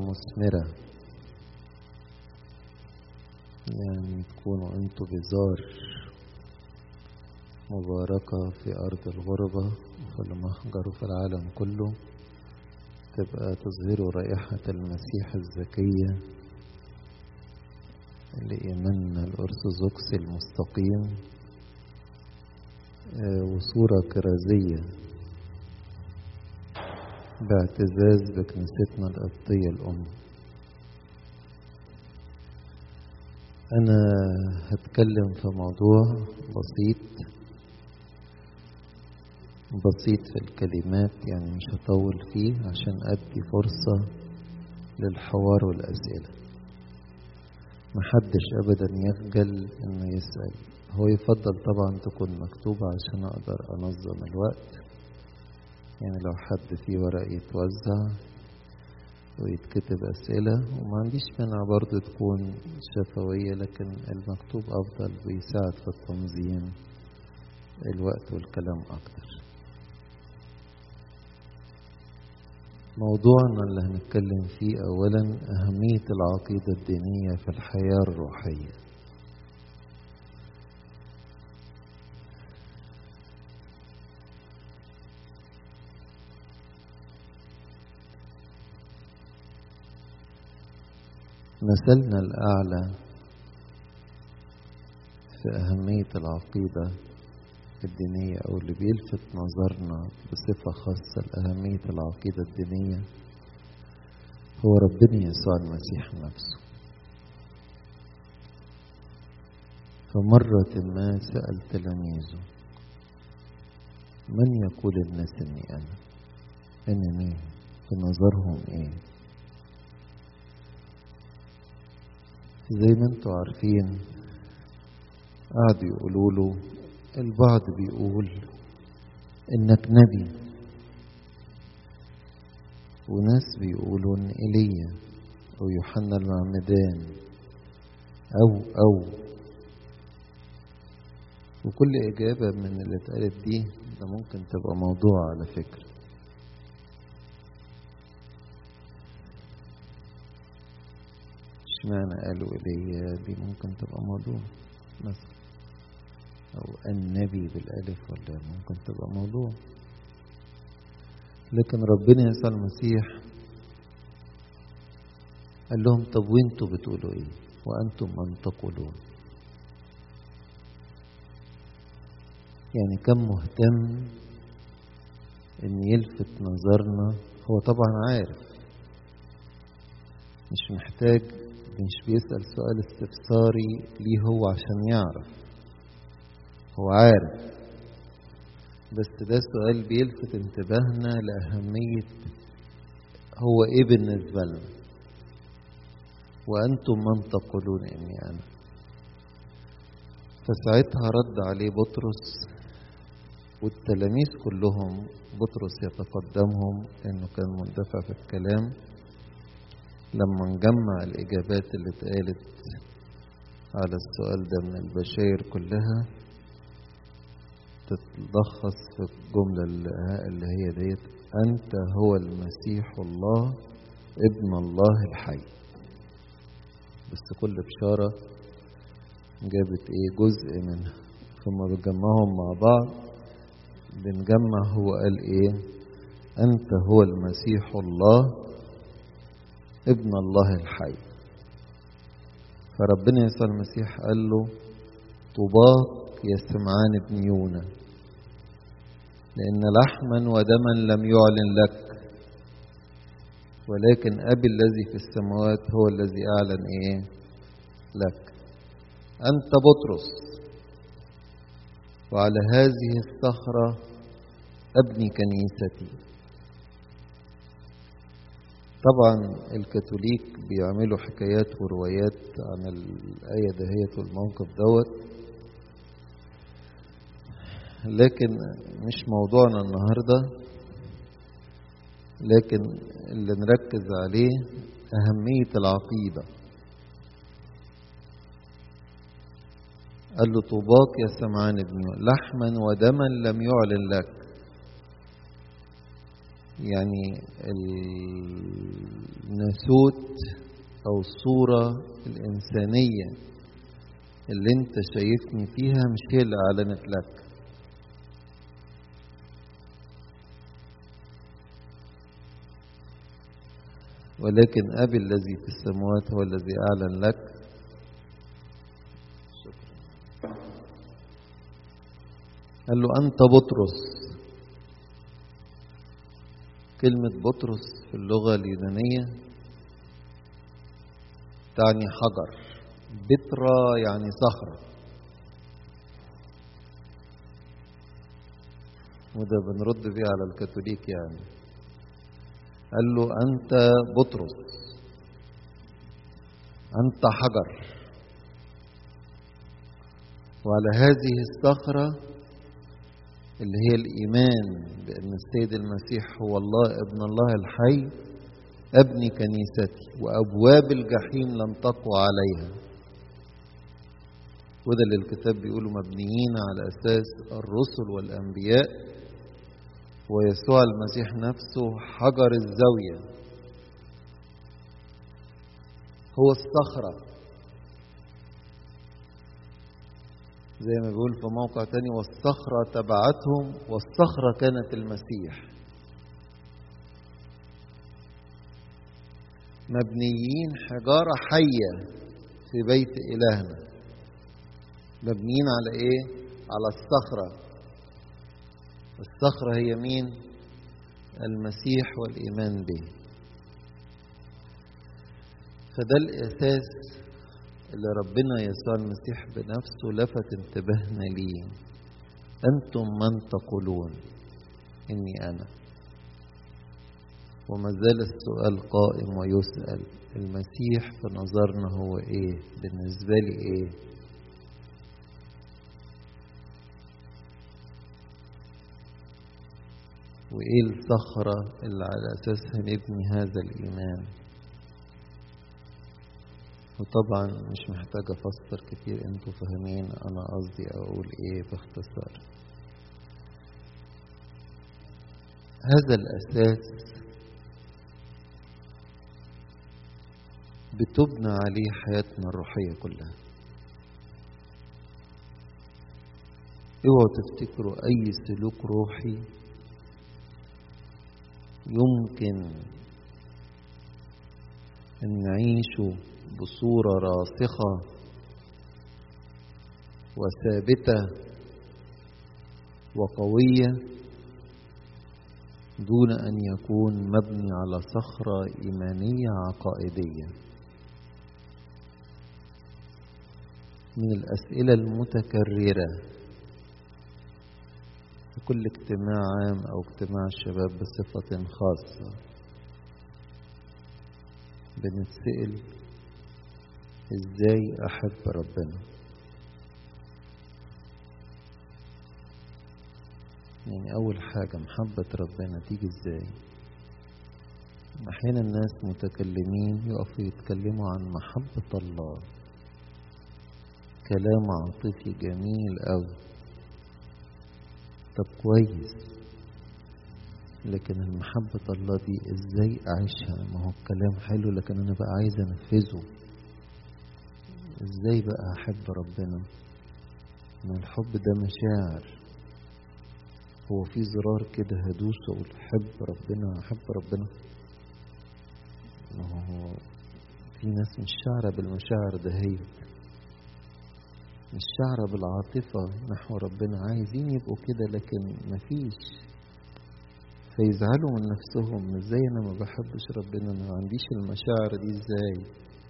مثمرة يعني تكونوا انتوا بزار مباركة في أرض الغربة وفي المهجر وفي العالم كله تبقى تظهروا رائحة المسيح الزكية لإيماننا الأرثوذكسي المستقيم وصورة كرازية باعتزاز بكنيستنا القبطية الأم أنا هتكلم في موضوع بسيط بسيط في الكلمات يعني مش هطول فيه عشان أدي فرصة للحوار والأسئلة محدش أبدا يخجل إنه يسأل هو يفضل طبعا تكون مكتوبة عشان أقدر أنظم الوقت يعني لو حد فيه ورق يتوزع ويتكتب أسئلة وما عنديش مانع برضه تكون شفوية لكن المكتوب أفضل بيساعد في التنظيم الوقت والكلام أكتر موضوعنا اللي هنتكلم فيه أولا أهمية العقيدة الدينية في الحياة الروحية مثلنا الأعلى في أهمية العقيدة الدينية أو اللي بيلفت نظرنا بصفة خاصة لأهمية العقيدة الدينية هو ربنا يسوع المسيح نفسه فمرة ما سأل تلاميذه من يقول الناس إني أنا؟ أنا مين؟ في نظرهم إيه؟ زي ما انتوا عارفين قعدوا يقولوا له البعض بيقول انك نبي وناس بيقولوا ان ايليا او يوحنا المعمدان او او وكل اجابه من اللي اتقالت دي ده ممكن تبقى موضوع على فكره اشمعنى قالوا ايليا دي ممكن تبقى موضوع مثلا أو النبي بالألف ولا ممكن تبقى موضوع لكن ربنا يسوع المسيح قال لهم طب وانتوا بتقولوا ايه وانتم من تقولون يعني كم مهتم ان يلفت نظرنا هو طبعا عارف مش محتاج مش بيسأل سؤال استفساري ليه هو عشان يعرف هو عارف بس ده سؤال بيلفت انتباهنا لأهمية هو ايه بالنسبة لنا وأنتم من تقولون إني أنا فساعتها رد عليه بطرس والتلاميذ كلهم بطرس يتقدمهم انه كان مندفع في الكلام لما نجمع الإجابات اللي اتقالت على السؤال ده من البشاير كلها تتلخص في الجملة اللي هي ديت أنت هو المسيح الله ابن الله الحي بس كل بشارة جابت ايه جزء منها ثم بنجمعهم مع بعض بنجمع هو قال ايه أنت هو المسيح الله ابن الله الحي فربنا يسوع المسيح قال له طوباك يا سمعان ابن يونا لأن لحما ودما لم يعلن لك ولكن أبي الذي في السماوات هو الذي أعلن إيه لك أنت بطرس وعلى هذه الصخرة أبني كنيستي طبعا الكاثوليك بيعملوا حكايات وروايات عن الآية دهيت والموقف دوت لكن مش موضوعنا النهاردة لكن اللي نركز عليه أهمية العقيدة قال له طوباك يا سمعان ابن لحما ودما لم يعلن لك يعني الناسوت او الصورة الانسانية اللي انت شايفني فيها مش هي اللي اعلنت لك ولكن ابي الذي في السماوات هو الذي اعلن لك قال له انت بطرس كلمة بطرس في اللغة اليونانية تعني حجر بترا يعني صخرة وده بنرد بيه على الكاثوليك يعني قال له أنت بطرس أنت حجر وعلى هذه الصخرة اللي هي الإيمان بأن السيد المسيح هو الله ابن الله الحي أبني كنيستي وأبواب الجحيم لن تقوى عليها وده اللي الكتاب بيقولوا مبنيين على أساس الرسل والأنبياء ويسوع المسيح نفسه حجر الزاوية هو الصخرة زي ما بيقول في موقع تاني والصخرة تبعتهم والصخرة كانت المسيح مبنيين حجارة حية في بيت إلهنا مبنيين على إيه؟ على الصخرة الصخرة هي مين؟ المسيح والإيمان به فده الأساس اللي ربنا يسوع المسيح بنفسه لفت انتباهنا ليه أنتم من تقولون إني أنا وما زال السؤال قائم ويسأل المسيح في نظرنا هو إيه بالنسبة لي إيه وإيه الصخرة اللي على أساسها نبني هذا الإيمان وطبعا مش محتاج افسر كتير انتوا فاهمين انا قصدي اقول ايه باختصار هذا الاساس بتبنى عليه حياتنا الروحية كلها اوعوا تفتكروا اي سلوك روحي يمكن ان نعيشه بصورة راسخة وثابتة وقوية دون أن يكون مبني على صخرة إيمانية عقائدية من الأسئلة المتكررة في كل اجتماع عام أو اجتماع الشباب بصفة خاصة بنتسأل ازاي احب ربنا يعني اول حاجة محبة ربنا تيجي ازاي احيانا الناس متكلمين يقفوا يتكلموا عن محبة الله كلام عاطفي جميل قوي طب كويس لكن المحبة الله دي ازاي اعيشها ما هو الكلام حلو لكن انا بقى عايز انفذه ازاي بقى احب ربنا ما الحب ده مشاعر هو في زرار كده هدوس واقول احب ربنا احب ربنا ما هو في ناس مش شعرة بالمشاعر دهيت مش شعرة بالعاطفة نحو ربنا عايزين يبقوا كده لكن مفيش فيزعلوا من نفسهم ازاي انا ما بحبش ربنا انا ما عنديش المشاعر دي ازاي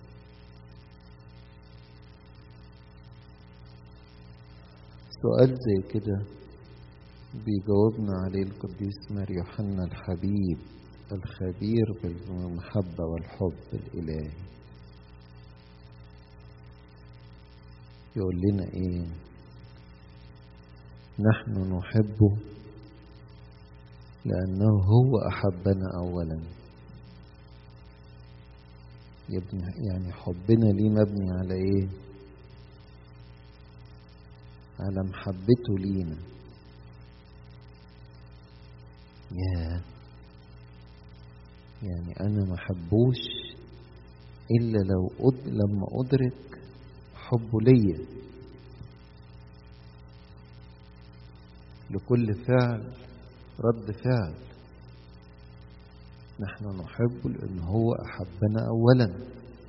سؤال زي كده بيجاوبنا عليه القديس مار يوحنا الحبيب الخبير بالمحبة والحب الإلهي يقول لنا إيه نحن نحبه لأنه هو أحبنا أولا يعني حبنا ليه مبني على إيه على محبته لينا يا يعني أنا ما حبوش إلا لو أد... لما أدرك حبه ليا لكل فعل رد فعل نحن نحبه لأن هو أحبنا أولا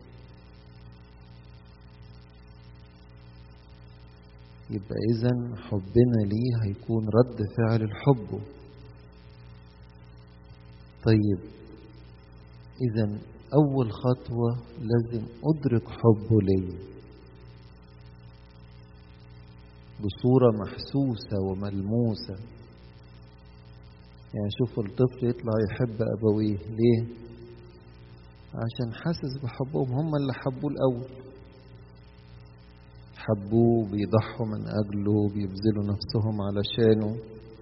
يبقى إذا حبنا ليه هيكون رد فعل لحبه طيب إذا أول خطوة لازم أدرك حبه لي بصورة محسوسة وملموسة يعني شوف الطفل يطلع يحب أبويه ليه؟ عشان حاسس بحبهم هم اللي حبوه الأول حبوه بيضحوا من أجله بيبذلوا نفسهم علشانه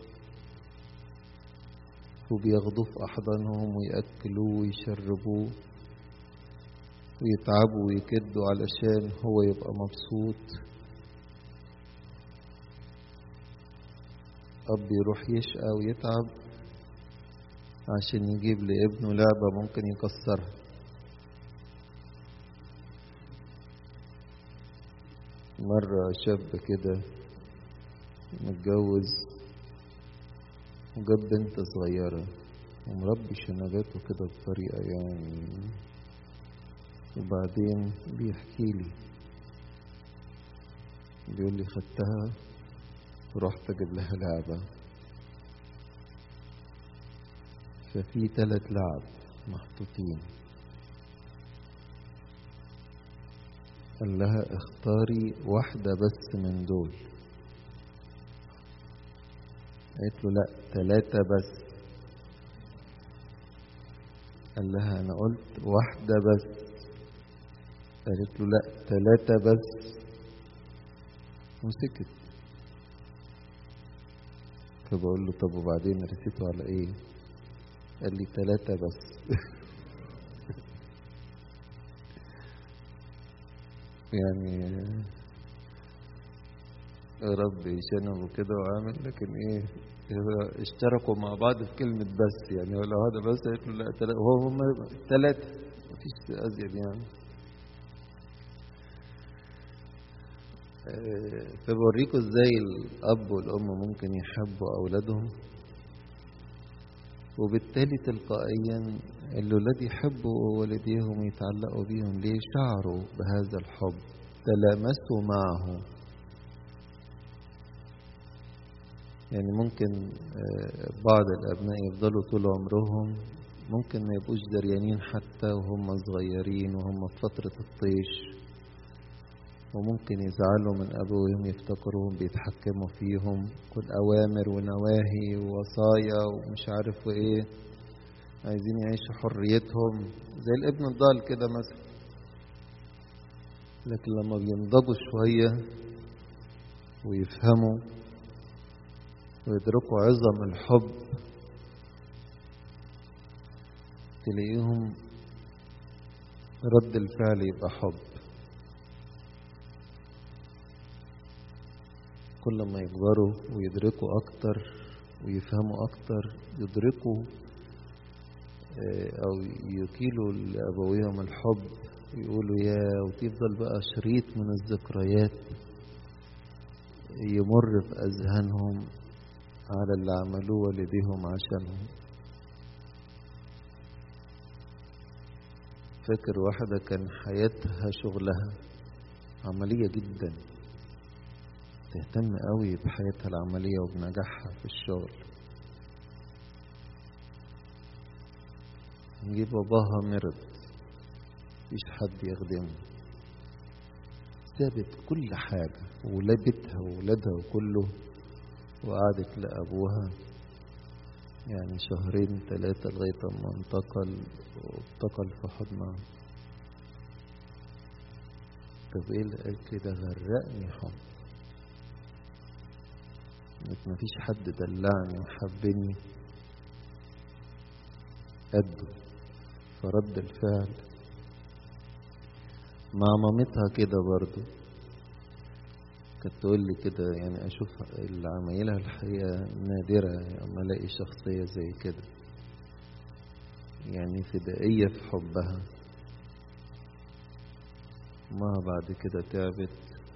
وبياخدوه في أحضانهم ويأكلوه ويشربوه ويتعبوا ويكدوا علشان هو يبقى مبسوط أب يروح يشقى ويتعب عشان يجيب لابنه لعبة ممكن يكسرها مرة شاب كده متجوز وجاب بنت صغيرة ومربي شنباته كده بطريقة يعني وبعدين بيحكي لي بيقول لي خدتها ورحت اجيب لها لعبة ففي تلات لعب محطوطين قال لها اختاري واحدة بس من دول قالت له لا تلاتة بس قال لها انا قلت واحدة بس قالت له لا تلاتة بس وسكت فبقول له طب وبعدين رسيته على ايه قال لي تلاتة بس يعني يا رب يشنبوا كده وعامل لكن ايه اشتركوا مع بعض في كلمة بس يعني لو هذا بس قالت له لا تلاتة وهو هم ثلاثة مفيش أزيد يعني فبوريكم ازاي الأب والأم ممكن يحبوا أولادهم وبالتالي تلقائيا الولاد يحبوا والديهم يتعلقوا بيهم ليه شعروا بهذا الحب تلامسوا معه يعني ممكن بعض الأبناء يفضلوا طول عمرهم ممكن ما يبقوش دريانين حتى وهم صغيرين وهم في فترة الطيش وممكن يزعلوا من أبوهم يفتكروهم بيتحكموا فيهم كل أوامر ونواهي ووصايا ومش عارف وإيه عايزين يعيشوا حريتهم زي الابن الضال كده مثلا لكن لما بينضجوا شوية ويفهموا ويدركوا عظم الحب تلاقيهم رد الفعل يبقى حب كل ما يكبروا ويدركوا أكتر ويفهموا أكتر يدركوا أو يكيلوا لأبويهم الحب يقولوا يا وتفضل بقى شريط من الذكريات يمر في أذهانهم على اللي عملوه والديهم عشانهم فاكر واحدة كان حياتها شغلها عملية جدا تهتم قوي بحياتها العملية وبنجاحها في الشغل نجيب باباها مرض مفيش حد يخدمه سابت كل حاجة ولبتها وولادها وكله وقعدت لأبوها يعني شهرين ثلاثة لغاية ما انتقل وانتقل في حضنها طب ايه اللي قال كده غرقني حب ما فيش حد دلعني وحبني قده فرد الفعل مع مامتها كده برضو كانت تقول لي كده يعني اشوف العمايلها الحقيقه نادره اما الاقي شخصيه زي كده يعني فدائية في حبها ما بعد كده تعبت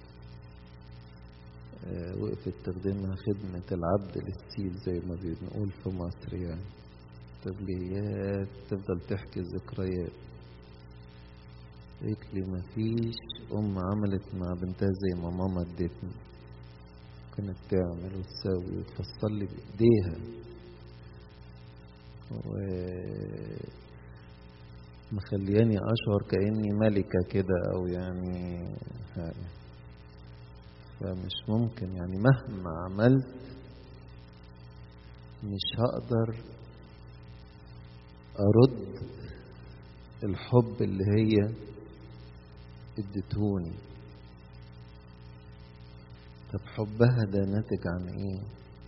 آه، وقفت تخدمها خدمة العبد للسيل زي ما بنقول في مصر يعني تبليات تفضل تحكي ذكريات قالت لي مفيش أم عملت مع بنتها زي ما ماما ادتني كانت تعمل وتسوي وتفصل لي بإيديها و مخلياني أشعر كأني ملكة كده أو يعني حاجة فمش ممكن يعني مهما عملت مش هقدر أرد الحب اللي هي اديتهوني طب حبها ده ناتج عن ايه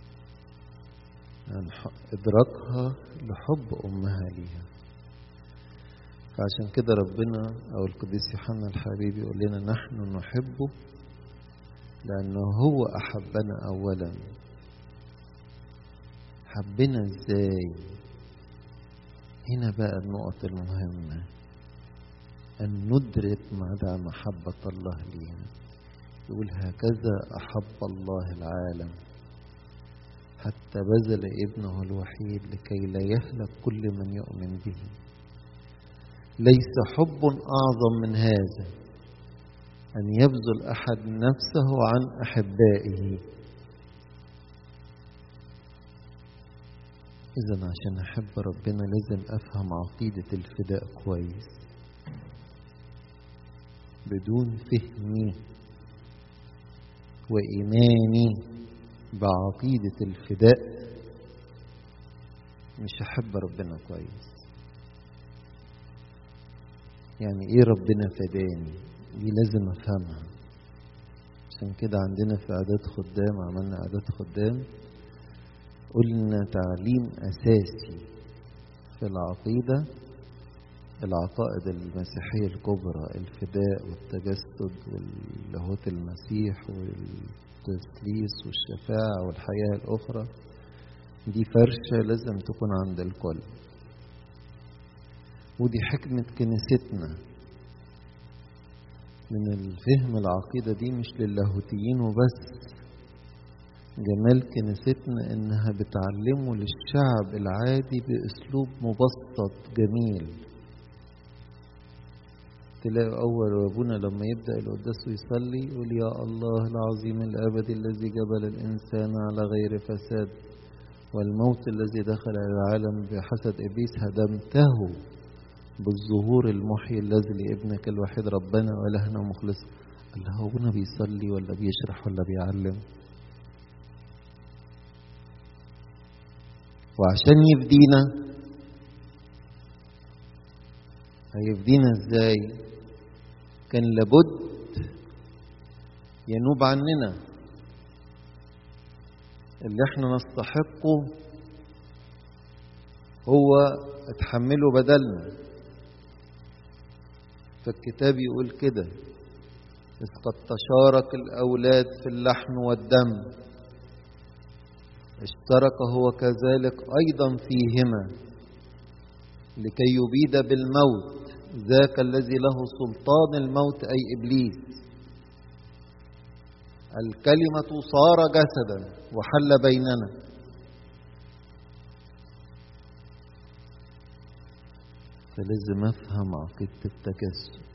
عن ادراكها لحب امها ليها فعشان كده ربنا او القديس يوحنا الحبيب يقول لنا نحن نحبه لانه هو احبنا اولا حبنا ازاي هنا بقى النقط المهمه ان ندرك مدى محبه الله لينا يقول هكذا احب الله العالم حتى بذل ابنه الوحيد لكي لا يهلك كل من يؤمن به ليس حب اعظم من هذا ان يبذل احد نفسه عن احبائه اذا عشان احب ربنا لازم افهم عقيده الفداء كويس بدون فهمي وايماني بعقيده الفداء مش هحب ربنا كويس يعني ايه ربنا فداني دي لازم افهمها عشان كده عندنا في اعداد خدام عملنا اعداد خدام قلنا تعليم اساسي في العقيده العقائد المسيحيه الكبرى الفداء والتجسد واللاهوت المسيح والتثليث والشفاعه والحياه الاخرى دي فرشه لازم تكون عند الكل ودي حكمة كنيستنا من الفهم العقيدة دي مش للاهوتيين وبس جمال كنيستنا انها بتعلمه للشعب العادي باسلوب مبسط جميل تلاقي اول ابونا لما يبدا القداس ويصلي يقول يا الله العظيم الابدي الذي جبل الانسان على غير فساد والموت الذي دخل على العالم بحسد ابليس هدمته بالظهور المحيي الذي لابنك الوحيد ربنا والهنا مخلص اللي هو ابونا بيصلي ولا بيشرح ولا بيعلم وعشان يفدينا هيفدينا ازاي كان لابد ينوب عننا اللي احنا نستحقه هو اتحمله بدلنا فالكتاب يقول كده إذ قد تشارك الأولاد في اللحم والدم اشترك هو كذلك أيضا فيهما لكي يبيد بالموت ذاك الذي له سلطان الموت أي إبليس الكلمة صار جسدا وحل بيننا فلازم افهم عقيدة التجسد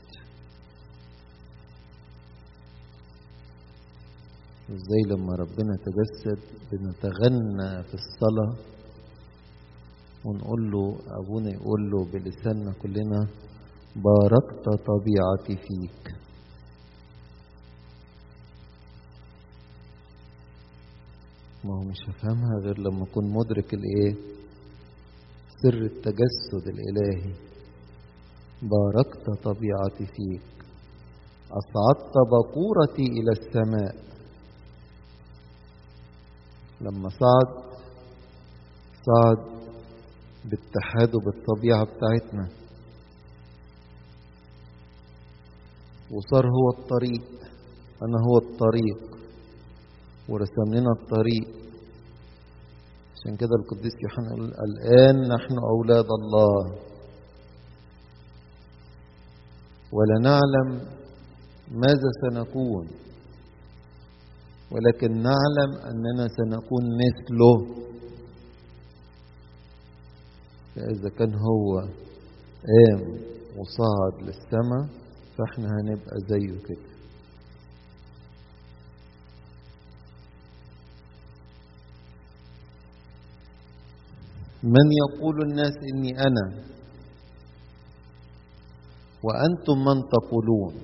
ازاي لما ربنا تجسد بنتغنى في الصلاة ونقول له ابونا يقول له بلساننا كلنا باركت طبيعتي فيك ما هو مش هفهمها غير لما اكون مدرك الايه سر التجسد الالهي باركت طبيعتي فيك اصعدت بقورتي الى السماء لما صعد صعد باتحاده بالطبيعه بتاعتنا وصار هو الطريق انا هو الطريق ورسم لنا الطريق عشان كده القديس يوحنا يقول الآن نحن أولاد الله ولا نعلم ماذا سنكون ولكن نعلم أننا سنكون مثله فإذا كان هو قام وصعد للسماء فاحنا هنبقى زيه كده من يقول الناس إني أنا وأنتم من تقولون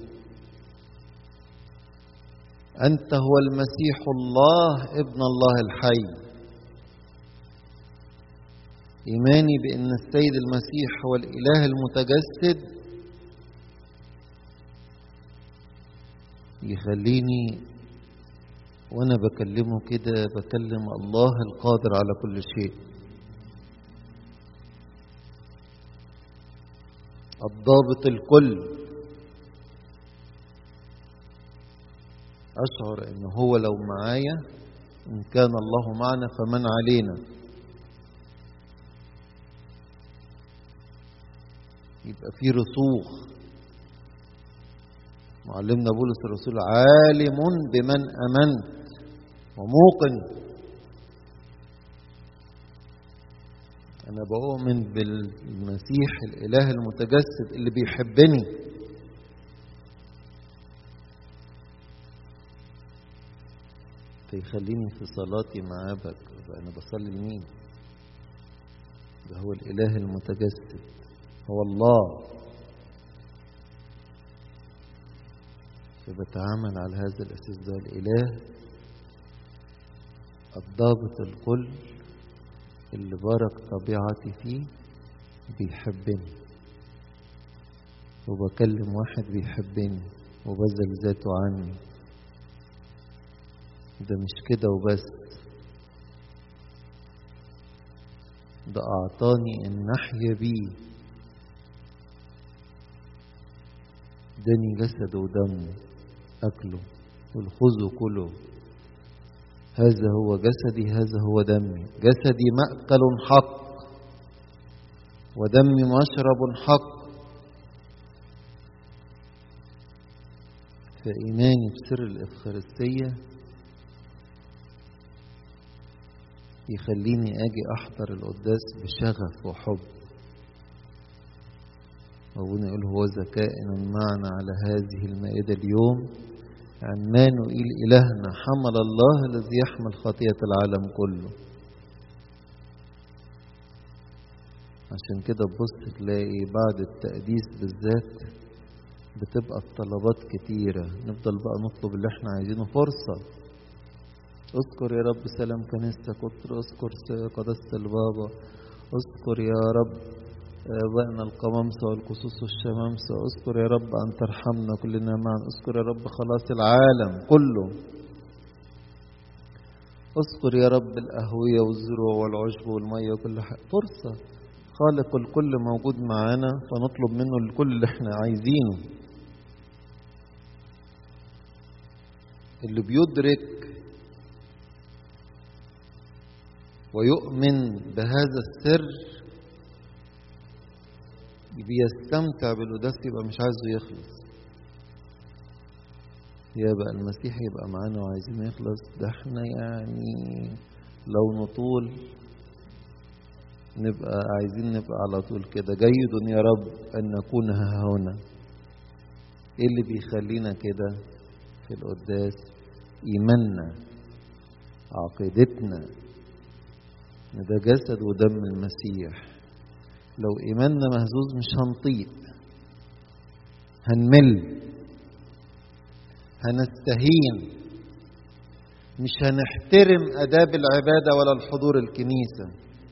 أنت هو المسيح الله ابن الله الحي إيماني بأن السيد المسيح هو الإله المتجسد يخليني وأنا بكلمه كده بكلم الله القادر على كل شيء الضابط الكل أشعر أن هو لو معايا إن كان الله معنا فمن علينا يبقى في رسوخ معلمنا بولس الرسول عالم بمن أمنت وموقن أنا بؤمن بالمسيح الإله المتجسد اللي بيحبني فيخليني في صلاتي معاه بقى أنا بصلي لمين ده هو الإله المتجسد هو الله فبتعامل على هذا الأساس ده الإله الضابط الكل اللي بارك طبيعتي فيه بيحبني وبكلم واحد بيحبني وبذل ذاته عني ده مش كده وبس ده أعطاني أن نحيا بيه داني جسد ودم أكله والخذوا كله هذا هو جسدي هذا هو دمي جسدي مأكل حق ودمي مشرب حق فإيماني بسر الإفخارستية يخليني أجي أحضر القداس بشغف وحب وابونا يقول هو كائن معنا على هذه المائدة اليوم عمانوئيل إلهنا حمل الله الذي يحمل خطية العالم كله عشان كده تبص تلاقي بعد التقديس بالذات بتبقى الطلبات كتيرة نفضل بقى نطلب اللي احنا عايزينه فرصة اذكر يا رب سلام كنيستك اذكر قداسة البابا اذكر يا رب بأن القمامسة والقصوص والشمامسة اذكر يا رب أن ترحمنا كلنا معا اذكر يا رب خلاص العالم كله اذكر يا رب الأهوية والزروع والعشب والمية وكل حاجة فرصة خالق الكل موجود معانا فنطلب منه الكل اللي احنا عايزينه اللي بيدرك ويؤمن بهذا السر بيستمتع بالقداس يبقى مش عايزه يخلص يبقى المسيح يبقى معانا وعايزين يخلص ده احنا يعني لو نطول نبقى عايزين نبقى على طول كده جيد يا رب أن نكون ها هنا ايه اللي بيخلينا كده في القداس إيماننا عقيدتنا ان ده جسد ودم المسيح لو إيماننا مهزوز مش هنطيق هنمل هنستهين مش هنحترم آداب العبادة ولا الحضور الكنيسة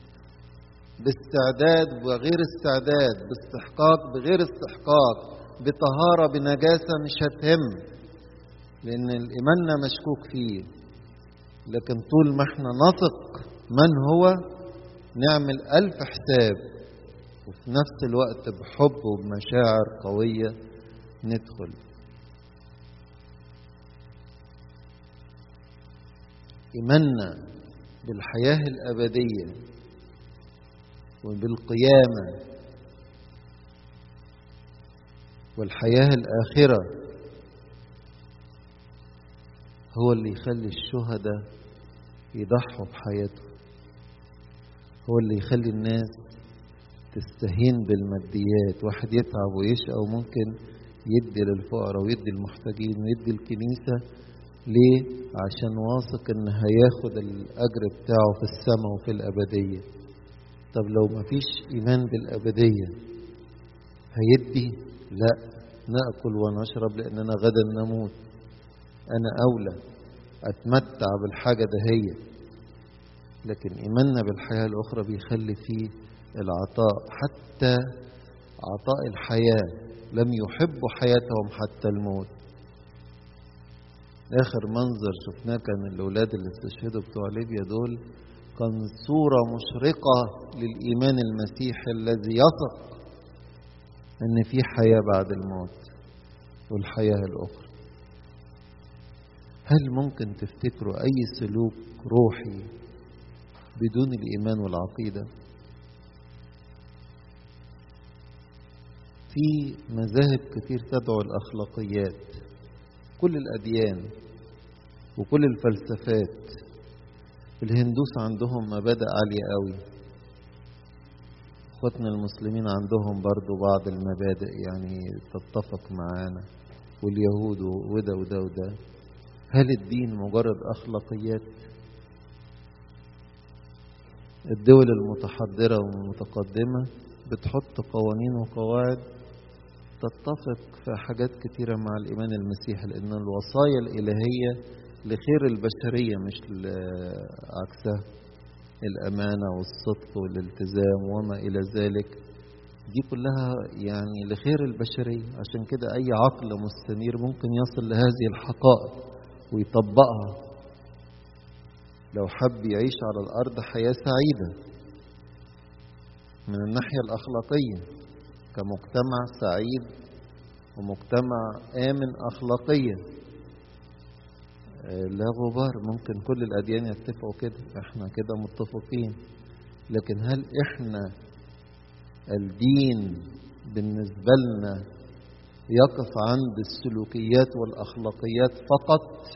باستعداد وغير استعداد باستحقاق بغير استحقاق بطهارة بنجاسة مش هتهم لأن الإيماننا مشكوك فيه لكن طول ما احنا نثق من هو نعمل ألف حساب وفي نفس الوقت بحب وبمشاعر قوية ندخل إيماننا بالحياة الأبدية وبالقيامة والحياة الآخرة هو اللي يخلي الشهداء يضحوا بحياتهم هو اللي يخلي الناس تستهين بالماديات واحد يتعب ويشقى وممكن يدي للفقراء ويدي المحتاجين ويدي الكنيسة ليه؟ عشان واثق ان هياخد الاجر بتاعه في السماء وفي الابدية طب لو مفيش ايمان بالابدية هيدي لا ناكل ونشرب لاننا غدا نموت انا اولى اتمتع بالحاجة دهية لكن ايماننا بالحياة الاخرى بيخلي فيه العطاء حتى عطاء الحياة لم يحبوا حياتهم حتى الموت آخر منظر شفناه كان الأولاد اللي استشهدوا بتوع ليبيا دول كان صورة مشرقة للإيمان المسيحي الذي يثق إن في حياة بعد الموت والحياة الأخرى هل ممكن تفتكروا أي سلوك روحي بدون الإيمان والعقيدة؟ في مذاهب كتير تدعو الأخلاقيات كل الأديان وكل الفلسفات الهندوس عندهم مبادئ عالية قوي اخواتنا المسلمين عندهم برضو بعض المبادئ يعني تتفق معانا واليهود وده وده وده هل الدين مجرد أخلاقيات الدول المتحضرة والمتقدمة بتحط قوانين وقواعد تتفق في حاجات كتيرة مع الإيمان المسيحي لأن الوصايا الإلهية لخير البشرية مش عكسها الأمانة والصدق والالتزام وما إلى ذلك دي كلها يعني لخير البشرية عشان كده أي عقل مستنير ممكن يصل لهذه الحقائق ويطبقها لو حب يعيش على الأرض حياة سعيدة من الناحية الأخلاقية كمجتمع سعيد ومجتمع آمن أخلاقيا لا غبار ممكن كل الأديان يتفقوا كده احنا كده متفقين لكن هل احنا الدين بالنسبة لنا يقف عند السلوكيات والأخلاقيات فقط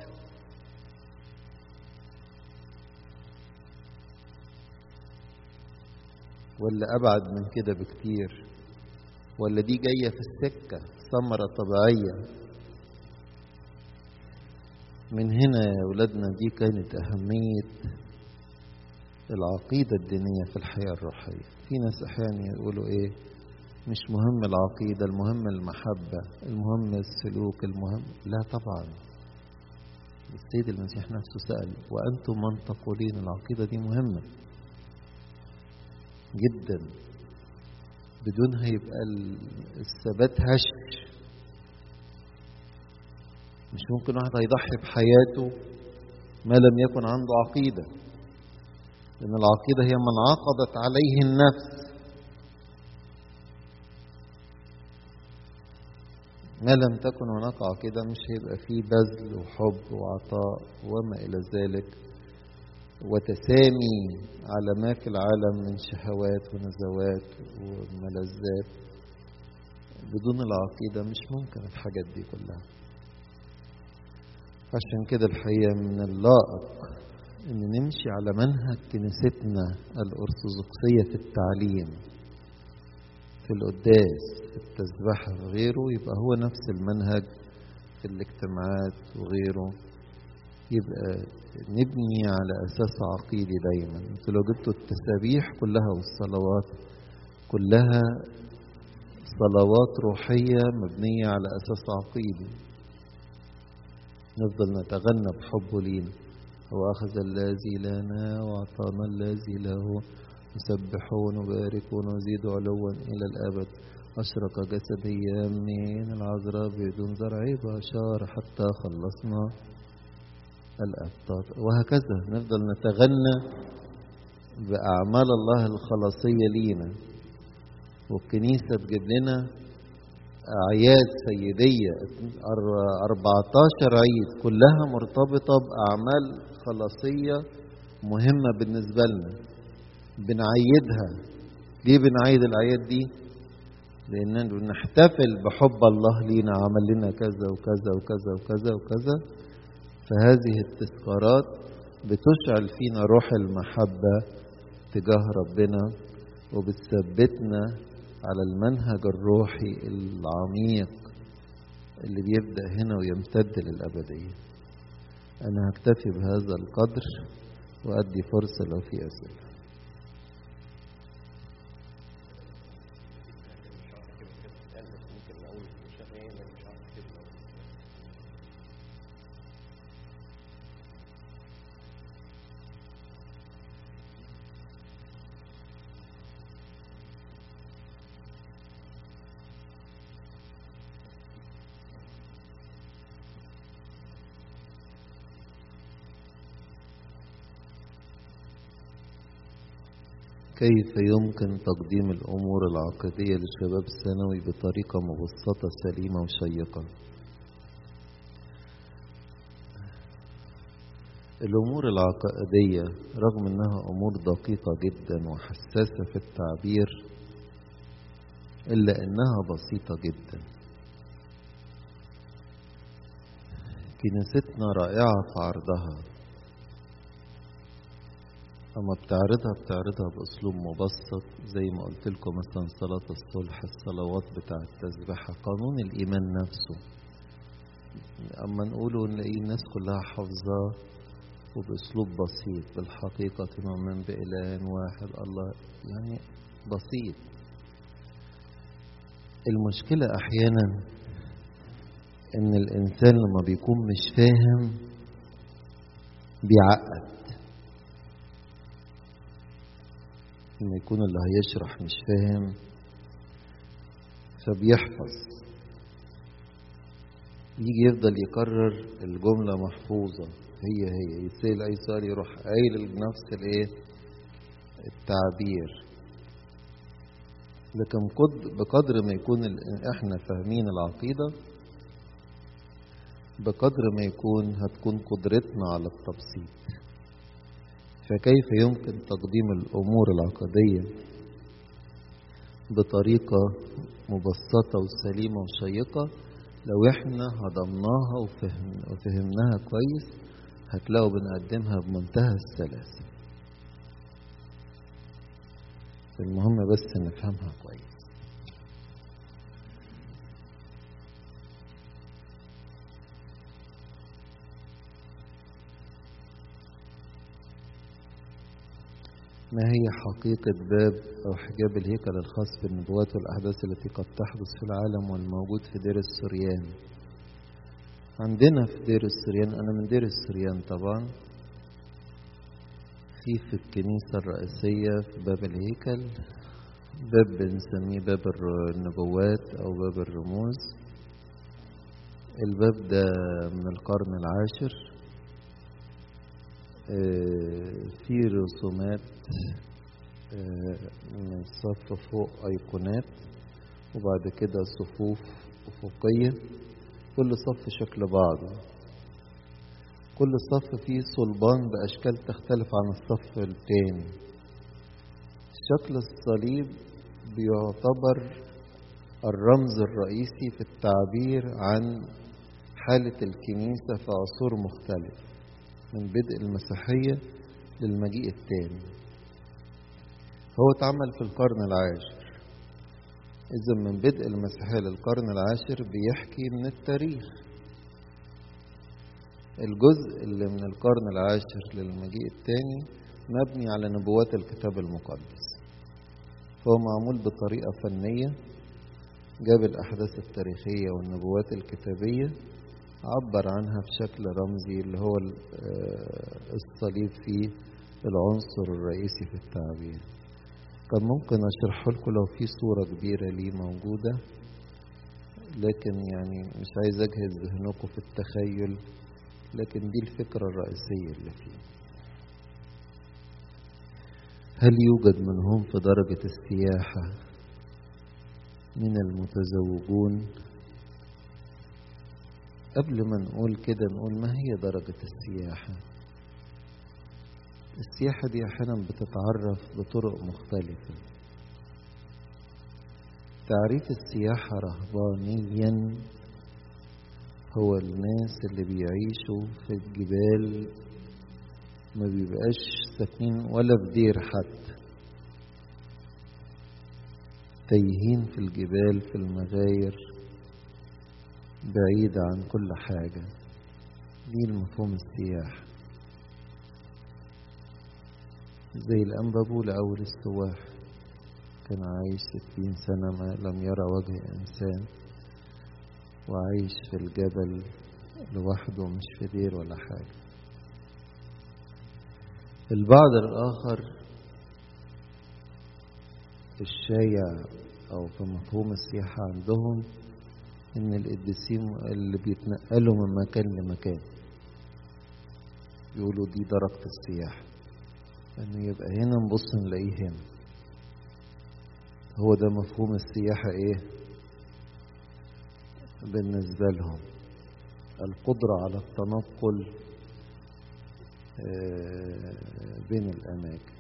ولا أبعد من كده بكتير ولا دي جاية في السكة ثمرة طبيعية من هنا يا ولادنا دي كانت أهمية العقيدة الدينية في الحياة الروحية في ناس أحيانا يقولوا إيه مش مهم العقيدة المهم المحبة المهم السلوك المهم لا طبعا السيد المسيح نفسه سأل وأنتم من تقولين العقيدة دي مهمة جدا بدونها يبقى الثبات هش مش ممكن واحد هيضحي بحياته ما لم يكن عنده عقيدة لأن العقيدة هي من عقدت عليه النفس ما لم تكن هناك عقيدة مش هيبقى فيه بذل وحب وعطاء وما إلى ذلك وتسامي على ما في العالم من شهوات ونزوات وملذات بدون العقيدة مش ممكن الحاجات دي كلها عشان كده الحقيقة من اللائق ان نمشي على منهج كنيستنا الأرثوذكسية في التعليم في القداس في التسبحة وغيره يبقى هو نفس المنهج في الاجتماعات وغيره يبقى نبني على أساس عقيدي دايما انتوا لو جبتوا التسابيح كلها والصلوات كلها صلوات روحية مبنية على أساس عقيدي نفضل نتغنى بحبه لينا هو أخذ الذي لنا وأعطانا الذي له نسبحون وباركون وزيد علوا إلى الأبد أشرق جسدي من العذراء بدون زرع بشار حتى خلصنا الأبطال وهكذا نفضل نتغنى بأعمال الله الخلاصية لينا والكنيسة تجيب لنا أعياد سيدية 14 عيد كلها مرتبطة بأعمال خلاصية مهمة بالنسبة لنا بنعيدها ليه بنعيد الأعياد دي لأننا بنحتفل بحب الله لينا عمل لنا كذا وكذا وكذا وكذا وكذا فهذه التذكارات بتشعل فينا روح المحبة تجاه ربنا وبتثبتنا على المنهج الروحي العميق اللي بيبدأ هنا ويمتد للأبدية أنا هكتفي بهذا القدر وأدي فرصة لو في أسئلة كيف يمكن تقديم الأمور العقدية للشباب الثانوي بطريقة مبسطة سليمة وشيقة الأمور العقدية رغم أنها أمور دقيقة جدا وحساسة في التعبير إلا أنها بسيطة جدا كنيستنا رائعة في عرضها أما بتعرضها بتعرضها بأسلوب مبسط زي ما قلت لكم مثلا صلاة الصلح الصلوات بتاع التسبيحة قانون الإيمان نفسه أما نقوله نلاقي الناس كلها حافظاه وبأسلوب بسيط بالحقيقة نؤمن بإله واحد الله يعني بسيط المشكلة أحيانا إن الإنسان لما بيكون مش فاهم بيعقد لما يكون اللي هيشرح مش فاهم فبيحفظ يجي يفضل يكرر الجملة محفوظة هي هي يسأل أي سؤال يروح قايل نفس الإيه التعبير لكن قد بقدر ما يكون احنا فاهمين العقيدة بقدر ما يكون هتكون قدرتنا على التبسيط فكيف يمكن تقديم الأمور العقدية بطريقة مبسطة وسليمة وشيقة لو احنا هضمناها وفهم وفهمناها كويس هتلاقوا بنقدمها بمنتهى السلاسة المهم بس نفهمها كويس ما هي حقيقة باب أو حجاب الهيكل الخاص بالنبوات والأحداث التي قد تحدث في العالم والموجود في دير السريان عندنا في دير السريان أنا من دير السريان طبعا في في الكنيسة الرئيسية في باب الهيكل باب بنسميه باب النبوات أو باب الرموز الباب ده من القرن العاشر في رسومات من الصف فوق أيقونات وبعد كده صفوف أفقية كل صف شكل بعضه كل صف فيه صلبان بأشكال تختلف عن الصف التاني شكل الصليب بيعتبر الرمز الرئيسي في التعبير عن حالة الكنيسة في عصور مختلفة من بدء المسيحية للمجيء الثاني هو اتعمل في القرن العاشر إذا من بدء المسيحية للقرن العاشر بيحكي من التاريخ الجزء اللي من القرن العاشر للمجيء الثاني مبني على نبوات الكتاب المقدس هو معمول بطريقة فنية جاب الأحداث التاريخية والنبوات الكتابية عبر عنها بشكل رمزي اللي هو الصليب فيه العنصر الرئيسي في التعبير كان ممكن اشرحه لكم لو في صورة كبيرة ليه موجودة لكن يعني مش عايز اجهز ذهنكم في التخيل لكن دي الفكرة الرئيسية اللي فيه هل يوجد منهم في درجة السياحة من المتزوجون قبل ما نقول كده نقول ما هي درجة السياحة السياحة دي أحيانا بتتعرف بطرق مختلفة تعريف السياحة رهبانيا هو الناس اللي بيعيشوا في الجبال ما بيبقاش ساكنين ولا في دير حتى تايهين في الجبال في المغاير بعيدة عن كل حاجة دي المفهوم السياحة زي الأنبابو لأول السواح كان عايش ستين سنة ما لم يرى وجه إنسان وعايش في الجبل لوحده مش في دير ولا حاجة البعض الآخر الشايع أو في مفهوم السياحة عندهم إن القديسين اللي بيتنقلوا من مكان لمكان يقولوا دي درجة السياحة إنه يبقى هنا نبص نلاقيه هنا هو ده مفهوم السياحة إيه بالنسبة لهم القدرة على التنقل بين الأماكن